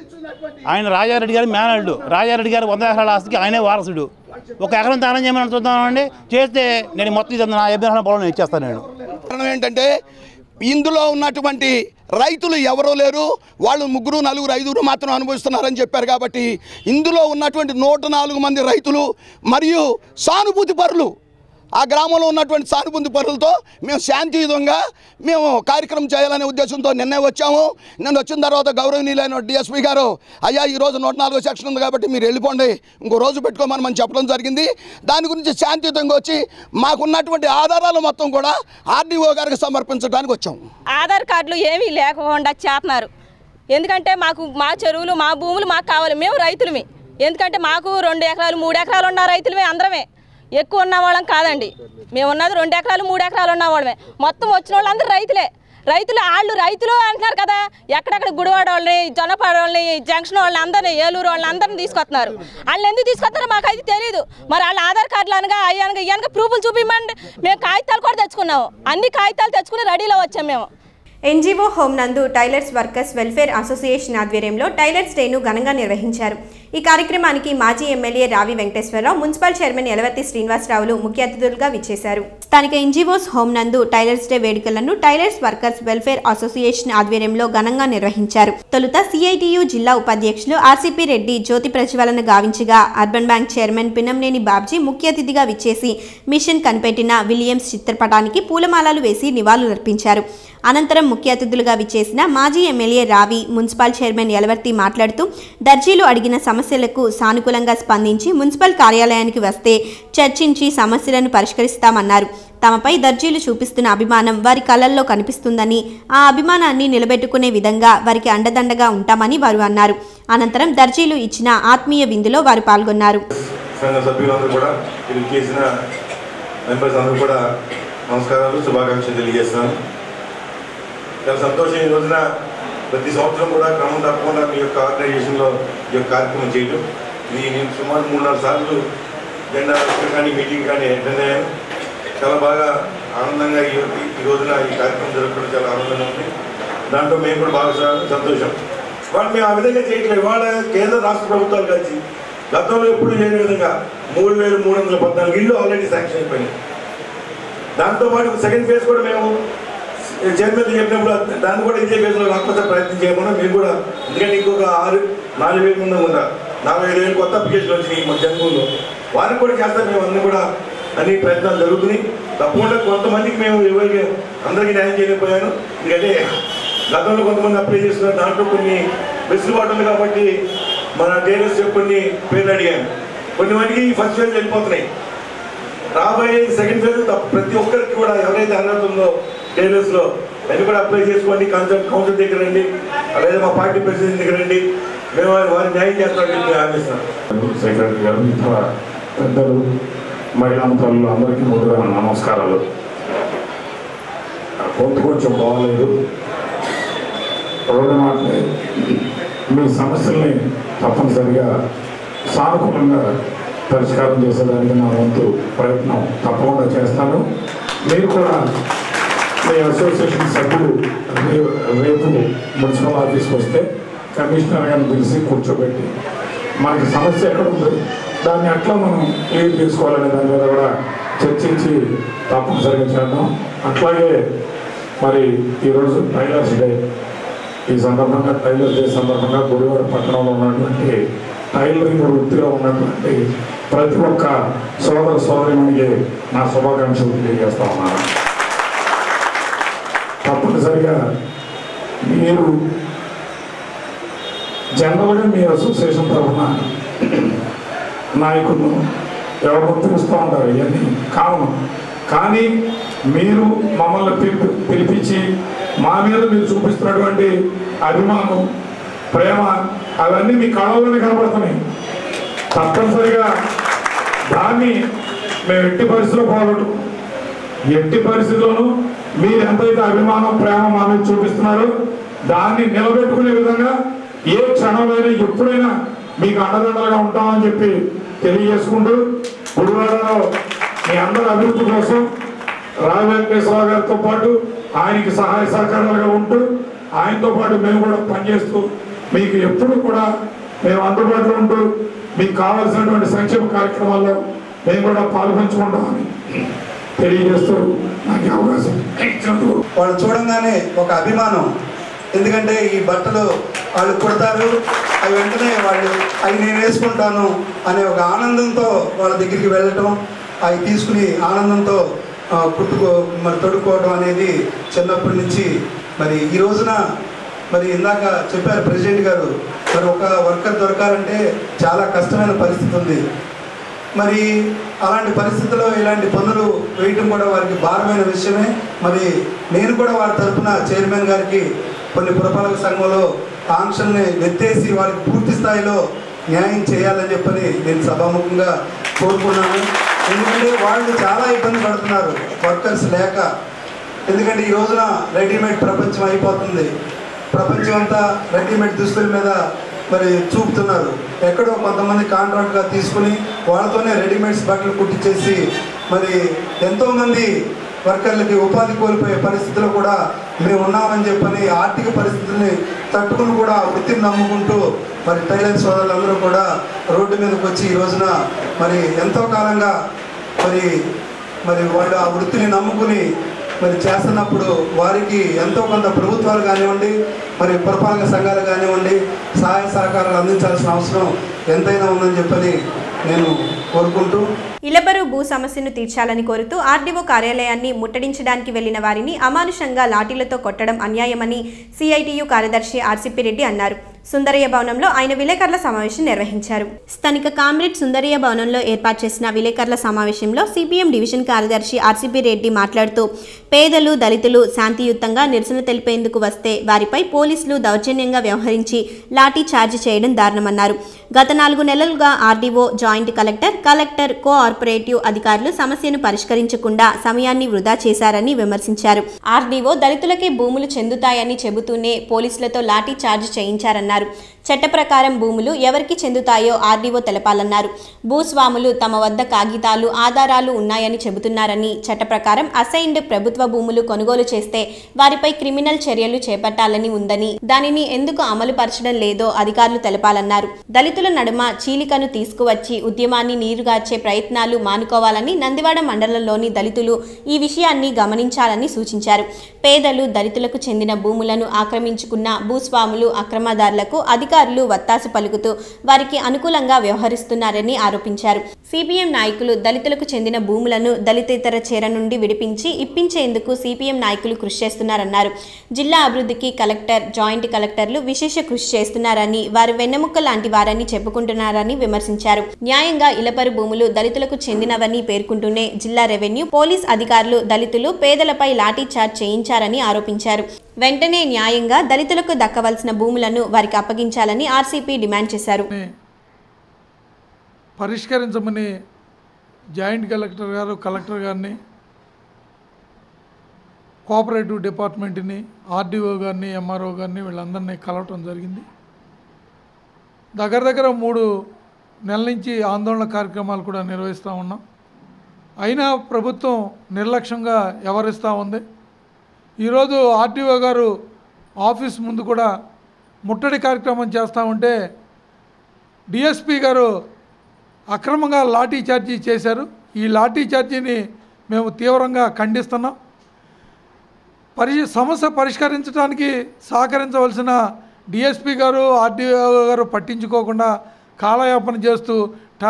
ఆయన రాజారెడ్డి గారి మేనల్డు రాజారెడ్డి గారి వంద ఎకరాల ఆస్తికి ఆయనే వారసుడు ఒక ఎకరం దానం చేయమని చూద్దామండి చేస్తే నేను మొత్తం ఇది నా యాభై ఎకరాల పొలం నేను ఇచ్చేస్తాను నేను కారణం ఏంటంటే ఇందులో ఉన్నటువంటి రైతులు ఎవరూ లేరు వాళ్ళు ముగ్గురు నలుగురు ఐదుగురు మాత్రం అనుభవిస్తున్నారని చెప్పారు కాబట్టి ఇందులో ఉన్నటువంటి నూట నాలుగు మంది రైతులు మరియు సానుభూతి పరులు ఆ గ్రామంలో ఉన్నటువంటి సానుభూతి పరులతో మేము శాంతియుతంగా మేము కార్యక్రమం చేయాలనే ఉద్దేశంతో నిన్నే వచ్చాము నిన్న వచ్చిన తర్వాత గౌరవనీయులైన డిఎస్పీ గారు అయ్యా ఈ రోజు నూట నాలుగో సెక్షన్ ఉంది కాబట్టి మీరు వెళ్ళిపోండి ఇంకో రోజు పెట్టుకోమని మనం చెప్పడం జరిగింది దాని గురించి శాంతియుతంగా వచ్చి మాకున్నటువంటి ఆధారాలు మొత్తం కూడా ఆర్డీఓ గారికి సమర్పించడానికి వచ్చాం ఆధార్ కార్డులు ఏమీ లేకుండా చేస్తున్నారు ఎందుకంటే మాకు మా చెరువులు మా భూములు మాకు కావాలి మేము రైతులమే ఎందుకంటే మాకు రెండు ఎకరాలు మూడు ఎకరాలు ఉన్న రైతులమే అందరమే ఎక్కువ ఉన్న వాళ్ళం కాదండి మేము ఉన్నది రెండు ఎకరాలు మూడు ఎకరాలు ఉన్న వాళ్ళమే మొత్తం వచ్చిన వాళ్ళందరూ రైతులే రైతులు వాళ్ళు రైతులు అంటున్నారు కదా ఎక్కడెక్కడ గుడివాడ వాళ్ళని జొన్నపాడ వాళ్ళని జంక్షన్ వాళ్ళని అందరినీ ఏలూరు వాళ్ళని అందరిని తీసుకొస్తున్నారు వాళ్ళు ఎందుకు తీసుకొస్తారో మాకు అది తెలియదు మరి వాళ్ళ ఆధార్ కార్డులు అనగా అయ్యానగా ఇయ్యానగా ప్రూఫ్లు చూపిమండి మేము కాగితాలు కూడా తెచ్చుకున్నాము అన్ని కాగితాలు తెచ్చుకుని రెడీలో వచ్చాం మేము ఎన్జీఓ హోమ్ నందు టైలర్స్ వర్కర్స్ వెల్ఫేర్ అసోసియేషన్ ఆధ్వర్యంలో టైలర్స్ డేను ఘనంగా నిర్వహించారు ఈ కార్యక్రమానికి మాజీ MLA Ravi Venkateswararao municipal chairman Elavarthi శ్రీనివాసరావులు ముఖ్య అతిథులుగా విచ్చేశారు స్థానిక ఎన్జీఓస్ హోమ్ నందు టైలర్స్ డే వేడుకలను టైలర్స్ వర్కర్స్ వెల్ఫేర్ అసోసియేషన్ ఆధ్వర్యంలో ఘనంగా నిర్వహించారు తొలుత సిఐటియు జిల్లా ఉపాధ్యక్షులు ఆర్సీపీ రెడ్డి జ్యోతి ప్రజ్వలన గావించగా urban bank chairman Pinnamaneni Babji ముఖ్య అతిథిగా విచ్చేసి మిషన్ కనిపెట్టిన విలియమ్స్ చిత్రపటానికి పూలమాలలు వేసి నివాళులర్పించారు అనంతరం ముఖ్య అతిథులుగా విచ్చేసిన మాజీ ఎమ్మెల్యే రావి మున్సిపల్ చైర్మన్ యలవర్తి మాట్లాడుతూ దర్జీలు అడిగిన సమస్యలకు సానుకూలంగా స్పందించి మున్సిపల్ కార్యాలయానికి వస్తే చర్చించి సమస్యలను పరిష్కరిస్తామన్నారు తమపై దర్జీలు చూపిస్తున్న అభిమానం వారి కళల్లో కనిపిస్తుందని ఆ అభిమానాన్ని నిలబెట్టుకునే విధంగా వారికి అండదండగా ఉంటామని వారు అన్నారు అనంతరం దర్జీలు ఇచ్చిన ఆత్మీయ విందులో వారు పాల్గొన్నారు సంఘ సభ్యులందరూ కూడా ఇది చేసిన మెంబర్స్ అందరూ కూడా నమస్కారాలు శుభాకాంక్షలు తెలియజేస్తున్నాను చాలా సంతోషం ఈ రోజున ప్రతి సంవత్సరం కూడా క్రమం తప్పకుండా మీ యొక్క ఆర్గనైజేషన్లో ఈ యొక్క కార్యక్రమం చేయడం ఇది నేను సుమారు మూడు నాలుగు సార్లు జెండా ఆవిష్కరణ కానీ మీటింగ్ కానీ అటెండ్ అయ్యాను చాలా బాగా ఆనందంగా ఈ ఈ రోజున ఈ కార్యక్రమం జరగడం చాలా ఆనందంగా ఉంది దాంట్లో మేము కూడా బాగా సంతోషం వాళ్ళు మేము ఆ విధంగా చేయట్లేదు వాళ్ళ కేంద్ర రాష్ట్ర ప్రభుత్వాలు కలిసి గతంలో ఎప్పుడు లేని విధంగా మూడు వేలు మూడు వందల పద్నాలుగు ఇళ్ళు ఆల్రెడీ శాంక్షన్ అయిపోయినాయి దాంతోపాటు సెకండ్ ఫేజ్ కూడా మేము చైర్మన్ చెప్పినప్పుడు దాన్ని కూడా ఇదే ఫేజ్లో రాకపోతే ప్రయత్నం చేయమన్నా మేము కూడా ఎందుకంటే ఇంకొక ఆరు నాలుగు వేల ముందు ఉందా నాలుగు ఐదు వేలు కొత్త అప్లికేషన్ వచ్చినాయి మన జన్మూరులో వారికి కూడా చేస్తాం మేము అన్ని కూడా అన్ని ప్రయత్నాలు జరుగుతున్నాయి తప్పకుండా కొంతమందికి మేము ఎవరికి అందరికీ న్యాయం చేయలేకపోయాను ఎందుకంటే గతంలో కొంతమంది అప్లై చేస్తున్నారు దాంట్లో కొన్ని వెసులుబాటు ఉంది కాబట్టి మన టైలర్స్ కొన్ని పేర్లు అడిగాను కొన్ని వాటికి ఫస్ట్ ఫేజ్ వెళ్ళిపోతున్నాయి రాబోయే సెకండ్ ఫేజ్ ప్రతి ఒక్కరికి కూడా ఎవరైతే అర్హత ఉందో టైలర్స్ లో అది కూడా అప్లై చేసుకోండి కౌన్సిల్ కౌన్సిల్ దగ్గర రండి అలాగే మా పార్టీ ప్రెసిడెంట్ దగ్గర రండి మేము వారి- వారి న్యాయం చేస్తామని చెప్పి హామీస్తున్నాం సెక్రటరీ గారు మిగతా పెద్దలు మహిళా మిత్రులు అందరికీ ముందుగా నా నమస్కారాలు ఆ గొంతు కొంచెం బాగలేదు రెండు మాటలే మీ సమస్యల్ని తప్పనిసరిగా సానుకూలంగా పరిష్కారం చేసేదానికి నా వంతు ప్రయత్నం తప్పకుండా చేస్తాను మీరు కూడా మీ అసోసియేషన్ సభ్యులు రే- రేపు మున్సిపల్ ఆఫీస్కి వస్తే కమిషనర్ గారిని పిలిచి కూర్చోబెట్టి మనకి సమస్య ఎక్కడ ఉంది దాన్ని ఎట్లా మనం క్లియర్ చేసుకోవాలనే దాని మీద కూడా చర్చించి తప్పనిసరిగా చేద్దాం అట్లాగే మరి ఈరోజు టైలర్స్ డే ఈ సందర్భంగా టైలర్స్ డే సందర్భంగా గుడివాడ పట్టణంలో ఉన్నటువంటి టైలరింగ్ వృత్తిలో ఉన్నటువంటి ప్రతి ఒక్క సోదర సోదరిమణికి నా శుభాకాంక్షలు తెలియజేస్తా ఉన్నాను తప్పనిసరిగా మీరు జనరల్గా మీ అసోసియేషన్ తరఫున నాయకులు ఎవరు పిలుస్తూ ఉంటారు ఇవన్నీ కామన్ కానీ మీరు మమ్మల్ని పిలిపి పిలిపించి మా మీద మీరు చూపిస్తున్నటువంటి అభిమానం ప్రేమ అవన్నీ మీ కళలోనే కనబడుతున్నాయి తప్పనిసరిగా దాన్ని మేము ఎట్టి పరిస్థితిలో పోగొట్టు ఎట్టి పరిస్థితుల్లోనూ మీరు ఎంతైతే అభిమానం ప్రేమ మా మీద చూపిస్తున్నారో దాన్ని నిలబెట్టుకునే విధంగా ఏ క్షణమైనా ఎప్పుడైనా మీకు అండదండలుగా ఉంటామని చెప్పి తెలియజేసుకుంటూ గుడివాడలో మీ అందరి అభివృద్ధి కోసం రావి వెంకటేశ్వరరావు గారితో పాటు ఆయనకి సహాయ సహకారాలుగా ఉంటూ ఆయనతో పాటు మేము కూడా పనిచేస్తూ మీకు ఎప్పుడు కూడా మేము అందుబాటులో ఉంటూ మీకు కావాల్సినటువంటి సంక్షేమ కార్యక్రమాల్లో మేము కూడా పాల్పంచుకుంటామని తెలియజేస్తూ నాకు ఈ అవకాశం ఇచ్చినందుకు వాళ్ళు చూడంగానే ఒక అభిమానం ఎందుకంటే ఈ బట్టలు వాళ్ళు కుడతారు అవి వెంటనే వాళ్ళు అవి నేను వేసుకుంటాను అనే ఒక ఆనందంతో వాళ్ళ దగ్గరికి వెళ్ళటం అవి తీసుకుని ఆనందంతో ఆ, కుట్టుకో మరి తొడుక్కోవడం అనేది చిన్నప్పటి నుంచి మరి ఈ రోజున మరి ఇందాక చెప్పారు ప్రెసిడెంట్ గారు మరి ఒక వర్కర్ దొరకాలంటే చాలా కష్టమైన పరిస్థితి ఉంది మరి అలాంటి పరిస్థితుల్లో ఇలాంటి పనులు వేయటం కూడా వారికి భారమైన విషయమే మరి నేను కూడా వారి తరఫున చైర్మన్ గారికి కొన్ని పురపాలక సంఘంలో ఆంక్షల్ని ఎత్తేసి వారికి పూర్తి స్థాయిలో న్యాయం చేయాలని చెప్పని నేను సభాముఖంగా కోరుకున్నాను ఎందుకంటే వాళ్ళు చాలా ఇబ్బంది పడుతున్నారు వర్కర్స్ లేక ఎందుకంటే ఈ రోజున రెడీమేడ్ ప్రపంచం అయిపోతుంది ప్రపంచం అంతా రెడీమేడ్ దుస్తుల మీద మరి చూపుతున్నారు ఎక్కడో కొంతమంది కాంట్రాక్ట్గా తీసుకుని వాళ్ళతోనే రెడీమేడ్స్ బట్టలు కుట్టించేసి మరి ఎంతోమంది వర్కర్లకి ఉపాధి కోల్పోయే పరిస్థితిలో కూడా మేము ఉన్నామని చెప్పని ఆర్థిక పరిస్థితుల్ని తట్టుకుని కూడా ఆ వృత్తిని నమ్ముకుంటూ మరి టైలర్ సోదరులందరూ కూడా రోడ్డు మీదకి వచ్చి ఈ రోజున మరి ఎంతో కాలంగా మరి మరి వాళ్ళు ఆ వృత్తిని నమ్ముకుని మరి చేస్తున్నప్పుడు వారికి ఎంతో కొంత ప్రభుత్వాలు కానివ్వండి మరి పురపాలక సంఘాలు కానివ్వండి సహాయ సహకారాలు అందించాల్సిన అవసరం ఎంతైనా ఉందని చెప్పని నేను కోరుకుంటూ ఇలబరు భూ సమస్యను తీర్చాలని కోరుతూ ఆర్డీఓ కార్యాలయాన్ని ముట్టడించడానికి వెళ్లిన వారిని అమానుషంగా లాఠీలతో కొట్టడం అన్యాయమని సిఐటియు కార్యదర్శి ఆర్సిపి రెడ్డి అన్నారు సుందరయ్య భవనంలో ఆయన విలేకరుల సమావేశం నిర్వహించారు స్థానిక కామ్రేడ్ సుందరయ్య భవనంలో ఏర్పాటు చేసిన విలేకరుల సమావేశంలో సిపిఎం డివిజన్ కార్యదర్శి ఆర్సిపి రెడ్డి మాట్లాడుతూ పేదలు దళితులు శాంతియుతంగా నిరసన తెలిపేందుకు వస్తే వారిపై పోలీసులు దౌర్జన్యంగా వ్యవహరించి లాఠీ చార్జ్ చేయడం దారుణమన్నారు గత నాలుగు నెలలుగా RDO joint collector collector cooperative అధికారులు సమస్యను పరిష్కరించకుండా సమయాన్ని వృధా చేశారని విమర్శించారు ఆర్డీఓ దళితులకే భూములు చెందుతాయని చెబుతూనే పోలీసులతో లాఠీ చార్జ్ చేయించారన్నారు చట్ట ప్రకారం భూములు ఎవరికి చెందుతాయో ఆర్డీఓ తెలపాలన్నారు భూస్వాములు తమ వద్ద కాగితాలు ఆధారాలు ఉన్నాయని చెబుతున్నారని చట్ట ప్రకారం అసైన్డ్ ప్రభుత్వ భూములు కొనుగోలు చేస్తే వారిపై క్రిమినల్ చర్యలు చేపట్టాలని ఉందని దానిని ఎందుకు అమలు పరచడం లేదో అధికారులు తెలపాలన్నారు దళితుల నడుమ చీలికను తీసుకువచ్చి ఉద్యమాన్ని నీరుగార్చే ప్రయత్నాలు మానుకోవాలని నందివాడ మండలంలోని దళితులు ఈ విషయాన్ని గమనించాలని సూచించారు పేదలు దళితులకు చెందిన భూములను ఆక్రమించుకున్న భూస్వాములు అక్రమదారులకు అధికారులు వత్తాసు పలుకుతూ వారికి అనుకూలంగా వ్యవహరిస్తున్నారని ఆరోపించారు సిపిఎం నాయకులు దళితులకు చెందిన భూములను దళితేతర చేర నుండి విడిపించి ఇప్పించేందుకు సిపిఎం నాయకులు కృషి చేస్తున్నారన్నారు జిల్లా అభివృద్ధికి కలెక్టర్ జాయింట్ కలెక్టర్లు విశేష కృషి చేస్తున్నారని వారు వెన్నెముక్క లాంటి వారని చెప్పుకుంటున్నారని విమర్శించారు న్యాయంగా ఇలపరు భూములు దళితులకు చెందినవని పేర్కొంటూనే జిల్లా రెవెన్యూ పోలీస్ అధికారులు దళితులు పేదలపై లాఠీ చార్జ్ చేయించారని ఆరోపించారు వెంటనే న్యాయంగా దళితులకు దక్కవలసిన భూములను వారికి అప్పగించాలని ఆర్సీపీ డిమాండ్ చేశారు పరిష్కరించమని జాయింట్ కలెక్టర్ గారు కలెక్టర్ గారిని కోఆపరేటివ్ డిపార్ట్మెంట్ని ఆర్డీఓ గారిని ఎంఆర్ఓ గారిని వీళ్ళందరినీ కలవటం జరిగింది దగ్గర దగ్గర మూడు నెలల నుంచి ఆందోళన కార్యక్రమాలు కూడా నిర్వహిస్తూ ఉన్నాం అయినా ప్రభుత్వం నిర్లక్ష్యంగా వ్యవహరిస్తూ ఉంది ఈరోజు ఆర్డీఓ గారు ఆఫీస్ ముందు కూడా ముట్టడి కార్యక్రమం చేస్తూ ఉంటే డిఎస్పి గారు అక్రమంగా లాఠీ చార్జీ చేశారు ఈ లాఠీ చార్జీని మేము తీవ్రంగా ఖండిస్తున్నాం పరి సమస్య పరిష్కరించడానికి సహకరించవలసిన డిఎస్పి గారు ఆర్డీఓ గారు పట్టించుకోకుండా కాలయాపన చేస్తూ టా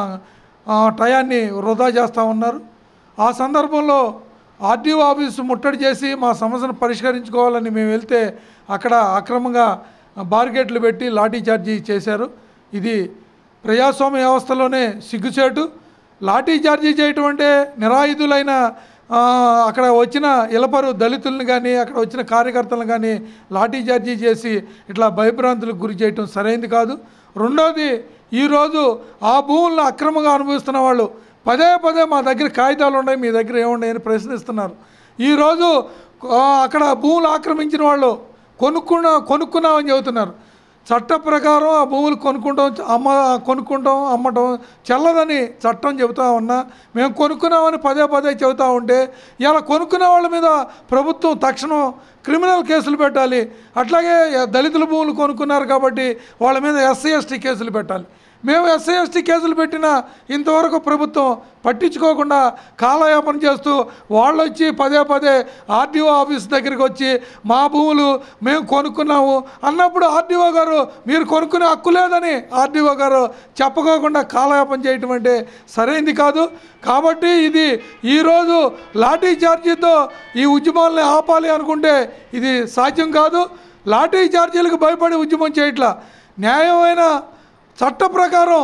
ఆ, టయాన్ని వృధా చేస్తూ ఉన్నారు ఆ సందర్భంలో ఆర్డీఓ ఆఫీసు ముట్టడి చేసి మా సమస్యను పరిష్కరించుకోవాలని మేము వెళ్తే అక్కడ అక్రమంగా బార్గేట్లు పెట్టి లాఠీ చార్జీ చేశారు ఇది ప్రజాస్వామ్య వ్యవస్థలోనే సిగ్గుచేటు లాఠీ చార్జీ చేయటం అంటే నిరాయుధులైన ఆ, అక్కడ వచ్చిన ఇలపరు దళితులను కానీ అక్కడ వచ్చిన కార్యకర్తలను కానీ లాఠీ చార్జీ చేసి ఇట్లా భయభ్రాంతులకు గురి చేయటం సరైంది కాదు రెండోది ఈరోజు ఆ భూములను అక్రమంగా అనుభవిస్తున్న వాళ్ళు పదే పదే మా దగ్గర కాగితాలు ఉన్నాయి మీ దగ్గర ఏమున్నాయి అని ప్రశ్నిస్తున్నారు ఈరోజు ఆ, అక్కడ భూములు ఆక్రమించిన వాళ్ళు కొనుక్కున్న కొనుక్కున్నామని చెబుతున్నారు చట్ట ప్రకారం ఆ భూములు కొనుక్కుంటాం అమ్మ కొనుక్కుంటాం అమ్మటం చెల్లదని చట్టం చెబుతా ఉన్నా మేము కొనుక్కున్నామని పదే పదే చెబుతూ ఉంటే ఇలా కొనుక్కునే వాళ్ళ మీద ప్రభుత్వం తక్షణం క్రిమినల్ కేసులు పెట్టాలి అట్లాగే దళితుల భూములు కొనుక్కున్నారు కాబట్టి వాళ్ళ మీద ఎస్సీ ఎస్టీ కేసులు పెట్టాలి మేము ఎస్సీ ఎస్టీ కేసులు పెట్టినా ఇంతవరకు ప్రభుత్వం పట్టించుకోకుండా కాలయాపన చేస్తూ వాళ్ళు వచ్చి పదే పదే ఆర్డీఓ ఆఫీస్ దగ్గరికి వచ్చి మా భూములు మేము కొనుక్కున్నాము అన్నప్పుడు ఆర్డీఓ గారు మీరు కొనుక్కునే హక్కు లేదని ఆర్డీఓ గారు చెప్పకోకుండా కాలయాపన చేయటం అంటే సరైంది కాదు కాబట్టి ఇది ఈరోజు లాఠీ చార్జీతో ఈ ఉద్యమాలని ఆపాలి అనుకుంటే ఇది సాధ్యం కాదు లాఠీ చార్జీలకు భయపడి ఉద్యమం చేయట్లా న్యాయమైన చట్ట ప్రకారం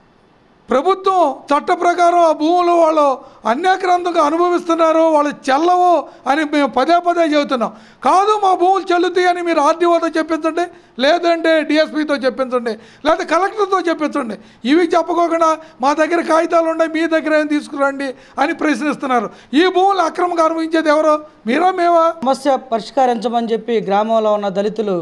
ప్రభుత్వం చట్ట ప్రకారం ఆ భూములు వాళ్ళు అన్యాక్రాంతంగా అనుభవిస్తున్నారు వాళ్ళు చెల్లవు అని మేము పదే పదే చెబుతున్నాం కాదు మా భూములు చెల్లుతాయి అని మీరు ఆర్డీఓతో చెప్పించండి లేదంటే డిఎస్పీతో చెప్పించండి లేదా కలెక్టర్తో చెప్పించండి ఇవి చెప్పుకోకుండా మా దగ్గర కాగితాలు ఉన్నాయి మీ దగ్గర ఏం తీసుకురండి అని ప్రశ్నిస్తున్నారు ఈ భూములు అక్రమంగా అనుభవించేది ఎవరు మీరా మేమా సమస్య పరిష్కరించమని చెప్పి గ్రామంలో ఉన్న దళితులు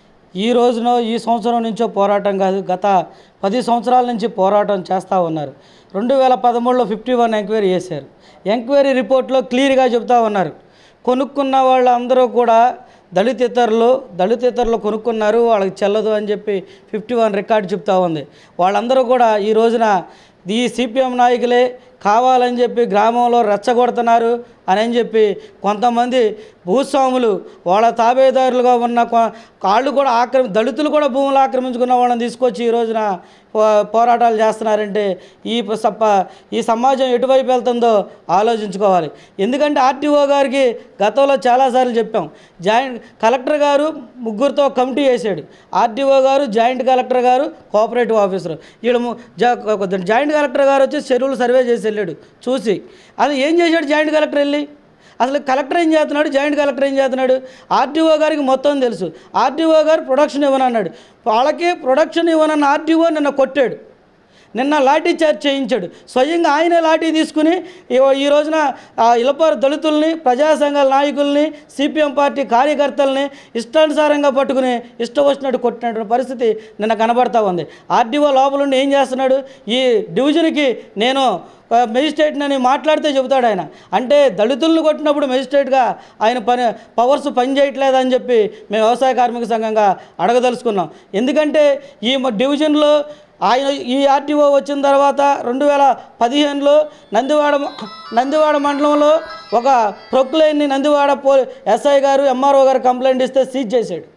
ఈ రోజునో ఈ సంవత్సరం నుంచో పోరాటం కాదు గత పది సంవత్సరాల నుంచి పోరాటం చేస్తూ ఉన్నారు రెండు వేల పదమూడులో ఫిఫ్టీ వన్ ఎంక్వైరీ చేశారు ఎంక్వైరీ రిపోర్ట్లో క్లియర్గా చెప్తా ఉన్నారు కొనుక్కున్న వాళ్ళందరూ కూడా దళిత ఇతరులు దళిత ఇతరులు కొనుక్కున్నారు వాళ్ళకి చెల్లదు అని చెప్పి ఫిఫ్టీ వన్ రికార్డు చెప్తా ఉంది వాళ్ళందరూ కూడా ఈ రోజున ఈ సిపిఎం నాయకులే కావాలని చెప్పి గ్రామంలో రెచ్చగొడుతున్నారు అని అని చెప్పి కొంతమంది భూస్వాములు వాళ్ళ తాబేదారులుగా ఉన్న కొ- వాళ్ళు కూడా ఆక్రమి దళితులు కూడా భూములు ఆక్రమించుకున్న వాళ్ళని తీసుకొచ్చి ఈ రోజున పో- పోరాటాలు చేస్తున్నారంటే ఈ ప- సప్ప ఈ సమాజం ఎటువైపు వెళ్తుందో ఆలోచించుకోవాలి ఎందుకంటే ఆర్టీఓ గారికి గతంలో చాలాసార్లు చెప్పాం జాయింట్ కలెక్టర్ గారు ముగ్గురితో కమిటీ వేసాడు ఆర్టీఓ గారు జాయింట్ కలెక్టర్ గారు కోఆపరేటివ్ ఆఫీసర్ వీళ్ళు ము- జా- జాయింట్ కలెక్టర్ గారు వచ్చి చెరువులు సర్వే చేసి వెళ్ళాడు చూసి అది ఏం చేశాడు జాయింట్ కలెక్టర్ వెళ్ళి అసలు కలెక్టర్ ఏం చేస్తున్నాడు జాయింట్ కలెక్టర్ ఏం చేస్తున్నాడు ఆర్టీఓ గారికి మొత్తం తెలుసు ఆర్టీఓ గారు ప్రొడక్షన్ ఇవ్వనన్నాడు వాళ్ళకి ప్రొడక్షన్ ఇవ్వనన్న ఆర్టీఓ నిన్న కొట్టాడు నిన్న లాఠీ చార్జ్ చేయించాడు స్వయంగా ఆయనే లాఠీ తీసుకుని ఈ- ఈ రోజున ఆ ఇలపారు దళితుల్ని ప్రజా సంఘాల నాయకుల్ని సిపిఎం పార్టీ కార్యకర్తల్ని ఇష్టానుసారంగా పట్టుకుని ఇష్టం వచ్చినట్టు కొట్టినటువంటి పరిస్థితి నిన్న కనబడతా ఉంది ఆర్డీఓ లోపలుండి ఏం చేస్తున్నాడు ఈ డివిజన్కి నేను ఆ, మెజిస్ట్రేట్ అని మాట్లాడితే చెబుతాడు ఆయన అంటే దళితులను కొట్టినప్పుడు మెజిస్ట్రేట్గా ఆయన పని పవర్స్ పని చేయట్లేదని చెప్పి మేము వ్యవసాయ కార్మిక సంఘంగా అడగదలుచుకున్నాం ఎందుకంటే ఈ మ- డివిజన్లో ఆయన ఈ ఆర్టీఓ వచ్చిన తర్వాత రెండు వేల పదిహేనులో నందివాడ మ- నందివాడ మండలంలో ఒక ప్రొక్లైన్ని నందివాడ పో ఎస్ఐ గారు ఎంఆర్ఓ గారు కంప్లైంట్ ఇస్తే సీజ్ చేశాడు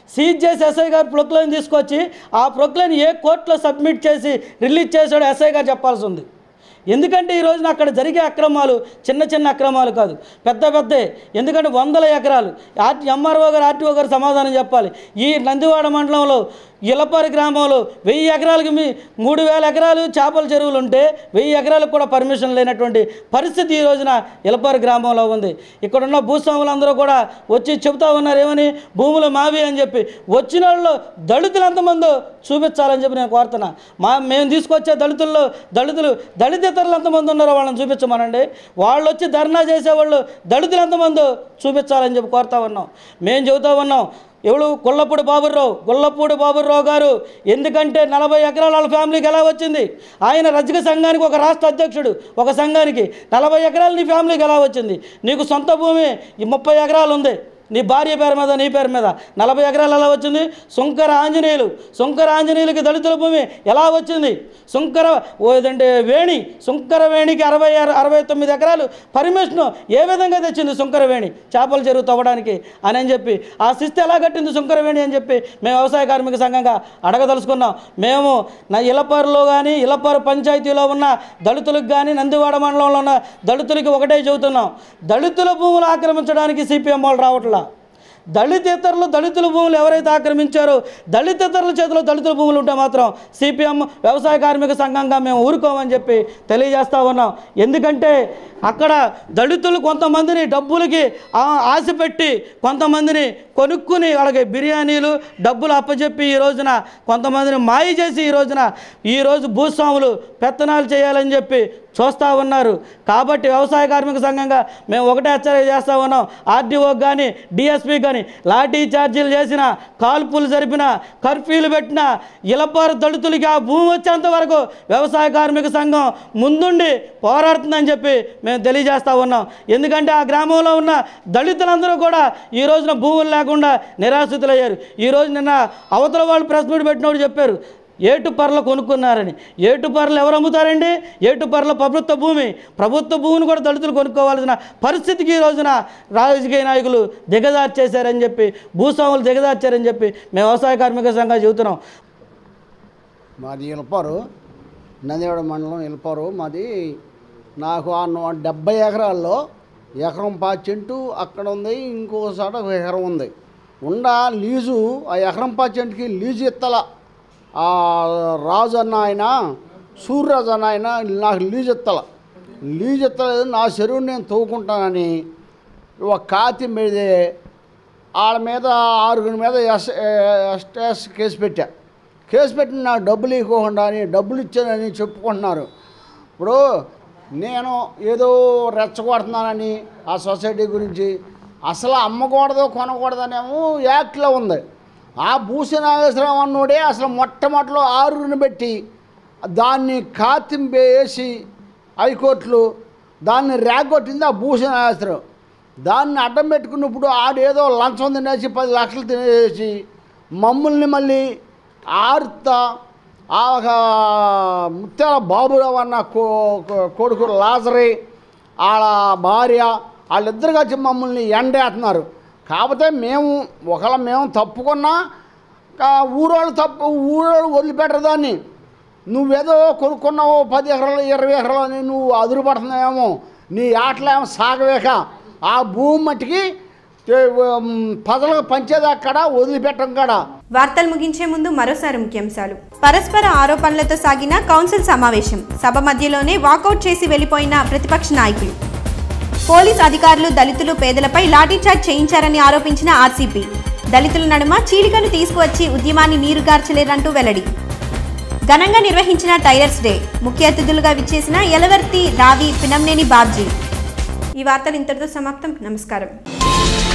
సీజ్ చేసి ఎస్ఐ గారు ప్రొక్లైన్ తీసుకొచ్చి ఆ ప్రొక్లైన్ ఏ కోర్టులో సబ్మిట్ చేసి రిలీజ్ చేశాడో ఎస్ఐ గారు చెప్పాల్సి ఉంది ఎందుకంటే ఈ రోజున అక్కడ జరిగే అక్రమాలు చిన్న చిన్న అక్రమాలు కాదు పెద్ద పెద్ద ఎందుకంటే వందల ఎకరాలు ఆర్ ఎంఆర్ఓ గారు ఆర్టీఓ గారు సమాధానం చెప్పాలి ఈ నందివాడ మండలంలో ఇలపారి గ్రామంలో వెయ్యి ఎకరాలకి మీ మూడు వేల ఎకరాలు చేపల చెరువులు ఉంటే వెయ్యి ఎకరాలకు కూడా పర్మిషన్ లేనటువంటి పరిస్థితి ఈ రోజున ఇలపారి గ్రామంలో ఉంది ఇక్కడున్న భూస్వాములందరూ కూడా వచ్చి చెబుతా ఉన్నారు ఏమని భూములు మావి అని చెప్పి వచ్చిన వాళ్ళు దళితులు ఎంతమందో చూపించాలని చెప్పి నేను కోరుతున్నా మా మేము తీసుకొచ్చే దళితుల్లో దళితులు దళితేతరులు ఎంతమంది ఉన్నారో వాళ్ళని చూపించమనండి వాళ్ళు వచ్చి ధర్నా చేసేవాళ్ళు దళితులు ఎంతమందో చూపించాలని చెప్పి కోరుతా ఉన్నాం మేము చెబుతా ఉన్నాం ఎవడు గొల్లపూడి బాబురావు గొల్లపూడి బాబురావు గారు ఎందుకంటే నలభై ఎకరాల వాళ్ళ ఫ్యామిలీకి ఎలా వచ్చింది ఆయన రజక సంఘానికి ఒక రాష్ట్ర అధ్యక్షుడు ఒక సంఘానికి నలభై ఎకరాలు నీ ఫ్యామిలీకి ఎలా వచ్చింది నీకు సొంత భూమి ఈ ముప్పై ఎకరాలు ఉంది నీ భార్య పేరు మీద నీ పేరు మీద నలభై ఎకరాలు ఎలా వచ్చింది శంకర ఆంజనేయులు శంకర ఆంజనేయులకి దళితుల భూమి ఎలా వచ్చింది శంకర ఓ ఏదంటే వేణి శంకర వేణికి అరవై ఆరు అరవై తొమ్మిది ఎకరాలు పర్మిషన్ ఏ విధంగా తెచ్చింది శంకర వేణి చేపల చెరువు తవ్వడానికి అని అని చెప్పి ఆ శిస్తు ఎలా కట్టింది శంకర వేణి అని చెప్పి మేము వ్యవసాయ కార్మిక సంఘంగా అడగదలుచుకున్నాం మేము నా ఇలపరులో కానీ ఇలపరు పంచాయతీలో ఉన్న దళితులకు కానీ నందివాడ మండలంలో ఉన్న దళితులకి ఒకటే చెబుతున్నాం దళితుల భూములు ఆక్రమించడానికి సిపిఎం వాళ్ళు రావట్లా దళితేతరులు దళితుల భూములు ఎవరైతే ఆక్రమించారో దళితేతరుల చేతిలో దళితుల భూములు ఉంటే మాత్రం సిపిఎం వ్యవసాయ కార్మిక సంఘంగా మేము ఊరుకోమని చెప్పి తెలియజేస్తా ఉన్నాం ఎందుకంటే అక్కడ దళితులు కొంతమందిని డబ్బులకి ఆ- ఆశ పెట్టి కొంతమందిని కొనుక్కుని వాళ్ళకి బిర్యానీలు డబ్బులు అప్పచెప్పి ఈ రోజున కొంతమందిని మాయ చేసి ఈ రోజున ఈరోజు భూస్వాములు పెత్తనాలు చేయాలని చెప్పి చూస్తూ ఉన్నారు కాబట్టి వ్యవసాయ కార్మిక సంఘంగా మేము ఒకటే హెచ్చరిక చేస్తూ ఉన్నాం ఆర్డీఓకి కానీ డిఎస్పీకి కానీ లాఠీ ఛార్జీలు చేసిన కాల్పులు జరిపిన కర్ఫ్యూలు పెట్టిన ఇలపారు దళితులకి ఆ భూమి వచ్చేంత వరకు వ్యవసాయ కార్మిక సంఘం ముందుండి పోరాడుతుందని చెప్పి మేము తెలియజేస్తూ ఉన్నాం ఎందుకంటే ఆ గ్రామంలో ఉన్న దళితులందరూ కూడా ఈ రోజున భూములు లేకుండా నిరాశ్రితులయ్యారు ఈ రోజు నిన్న అవతల వాళ్ళు ప్రెస్ మీట్ పెట్టినప్పుడు చెప్పారు ఏటు పర్ల కొనుక్కున్నారని ఏటు పర్లు ఎవరు అమ్ముతారండి ఏటు పర్ల ప్రభుత్వ భూమి ప్రభుత్వ భూమిని కూడా దళితులు కొనుక్కోవాల్సిన పరిస్థితికి ఈ రోజున రాజకీయ నాయకులు దిగజార్చేశారని చెప్పి భూస్వాములు దిగజార్చారని చెప్పి మేము వ్యవసాయ కార్మిక సంఘం చెబుతున్నాం మాది ఇలపారు నందివాడ మండలం ఇలపారు మాది నాకు ఆ నూ- డెబ్బై ఎకరాల్లో ఎకరం పాచెంటు అక్కడ ఉంది ఇంకో చోట ఒక ఎకరం ఉంది ఉండ లీజు ఆ ఎకరం పాచెంటుకి లీజు ఇత్తల ఆ రాజు అన్న ఆయన సూర్యరాజు అన్న ఆయన నాకు లీజు ఇత్తల లీజు ఇత్తలేదు నా చెరువుని నేను తవ్వుకుంటానని ఒక కాతి మీద వాళ్ళ మీద ఆరుగురి మీద ఎస్ ఎస్టేస్ కేసు పెట్టా కేసు పెట్టి నాకు డబ్బులు ఇవ్వకుండా అని డబ్బులు ఇచ్చానని చెప్పుకుంటున్నారు ఇప్పుడు నేను ఏదో రెచ్చగొడుతున్నానని ఆ సొసైటీ గురించి అసలు అమ్మకూడదు కొనకూడదనేమో యాక్ట్లో ఉంది ఆ భూసి నాగేశ్వరరావు అన్నోడే అసలు మొట్టమొదటిలో ఆరుగురిని పెట్టి దాన్ని కాతింపేసి హైకోర్టులు దాన్ని రేగొట్టింది ఆ భూసి నాగేశ్వరరావు దాన్ని అడ్డం పెట్టుకున్నప్పుడు ఆడేదో లంచం తినేసి పది లక్షలు తినేసి మమ్మల్ని మళ్ళీ ఆరుతా ఆ ఒక ముత్యాల బాబురావు అన్న కో- కో- కొడుకు లాజరీ వాళ్ళ భార్య వాళ్ళిద్దరు కలిసి మమ్మల్ని ఎండేస్తున్నారు కాకపోతే మేము ఒకవేళ మేము తప్పుకున్నా ఆ ఊరోళ్ళు తప్పు ఊరోళ్ళు వదిలిపెట్టరు దాన్ని నువ్వేదో కొనుక్కున్నావు పది ఎకరాలు ఇరవై ఎకరాలు అని నువ్వు అదురు పడుతున్నావేమో నీ ఆటలేమో సాగవేక ఆ భూమి మట్టికి ఏ, ఉమ్, ప్రజలకు పంచేది అక్కడ వదిలిపెట్టం కాడ వార్తలు ముగించే ముందు మరోసారి ముఖ్యాంశాలు పరస్పర ఆరోపణలతో సాగిన కౌన్సిల్ సమావేశం సభ మధ్యలోనే వాకౌట్ చేసి వెళ్లిపోయిన ప్రతిపక్ష నాయకులు పోలీస్ అధికారులు దళితులు పేదలపై లాఠీచార్జ్ చేయించారని ఆరోపించిన ఆర్సీపీ దళితుల నడుమ చీలికలు తీసుకువచ్చి ఉద్యమాన్ని నీరుగార్చలేరంటూ వెల్లడి ఘనంగా నిర్వహించిన టైలర్స్ డే ముఖ్య అతిథులుగా విచ్చేసిన యలవర్తి రావి పినంనేని బాబ్జీ ఈ వార్తలు ఇంతటితో సమాప్తం నమస్కారం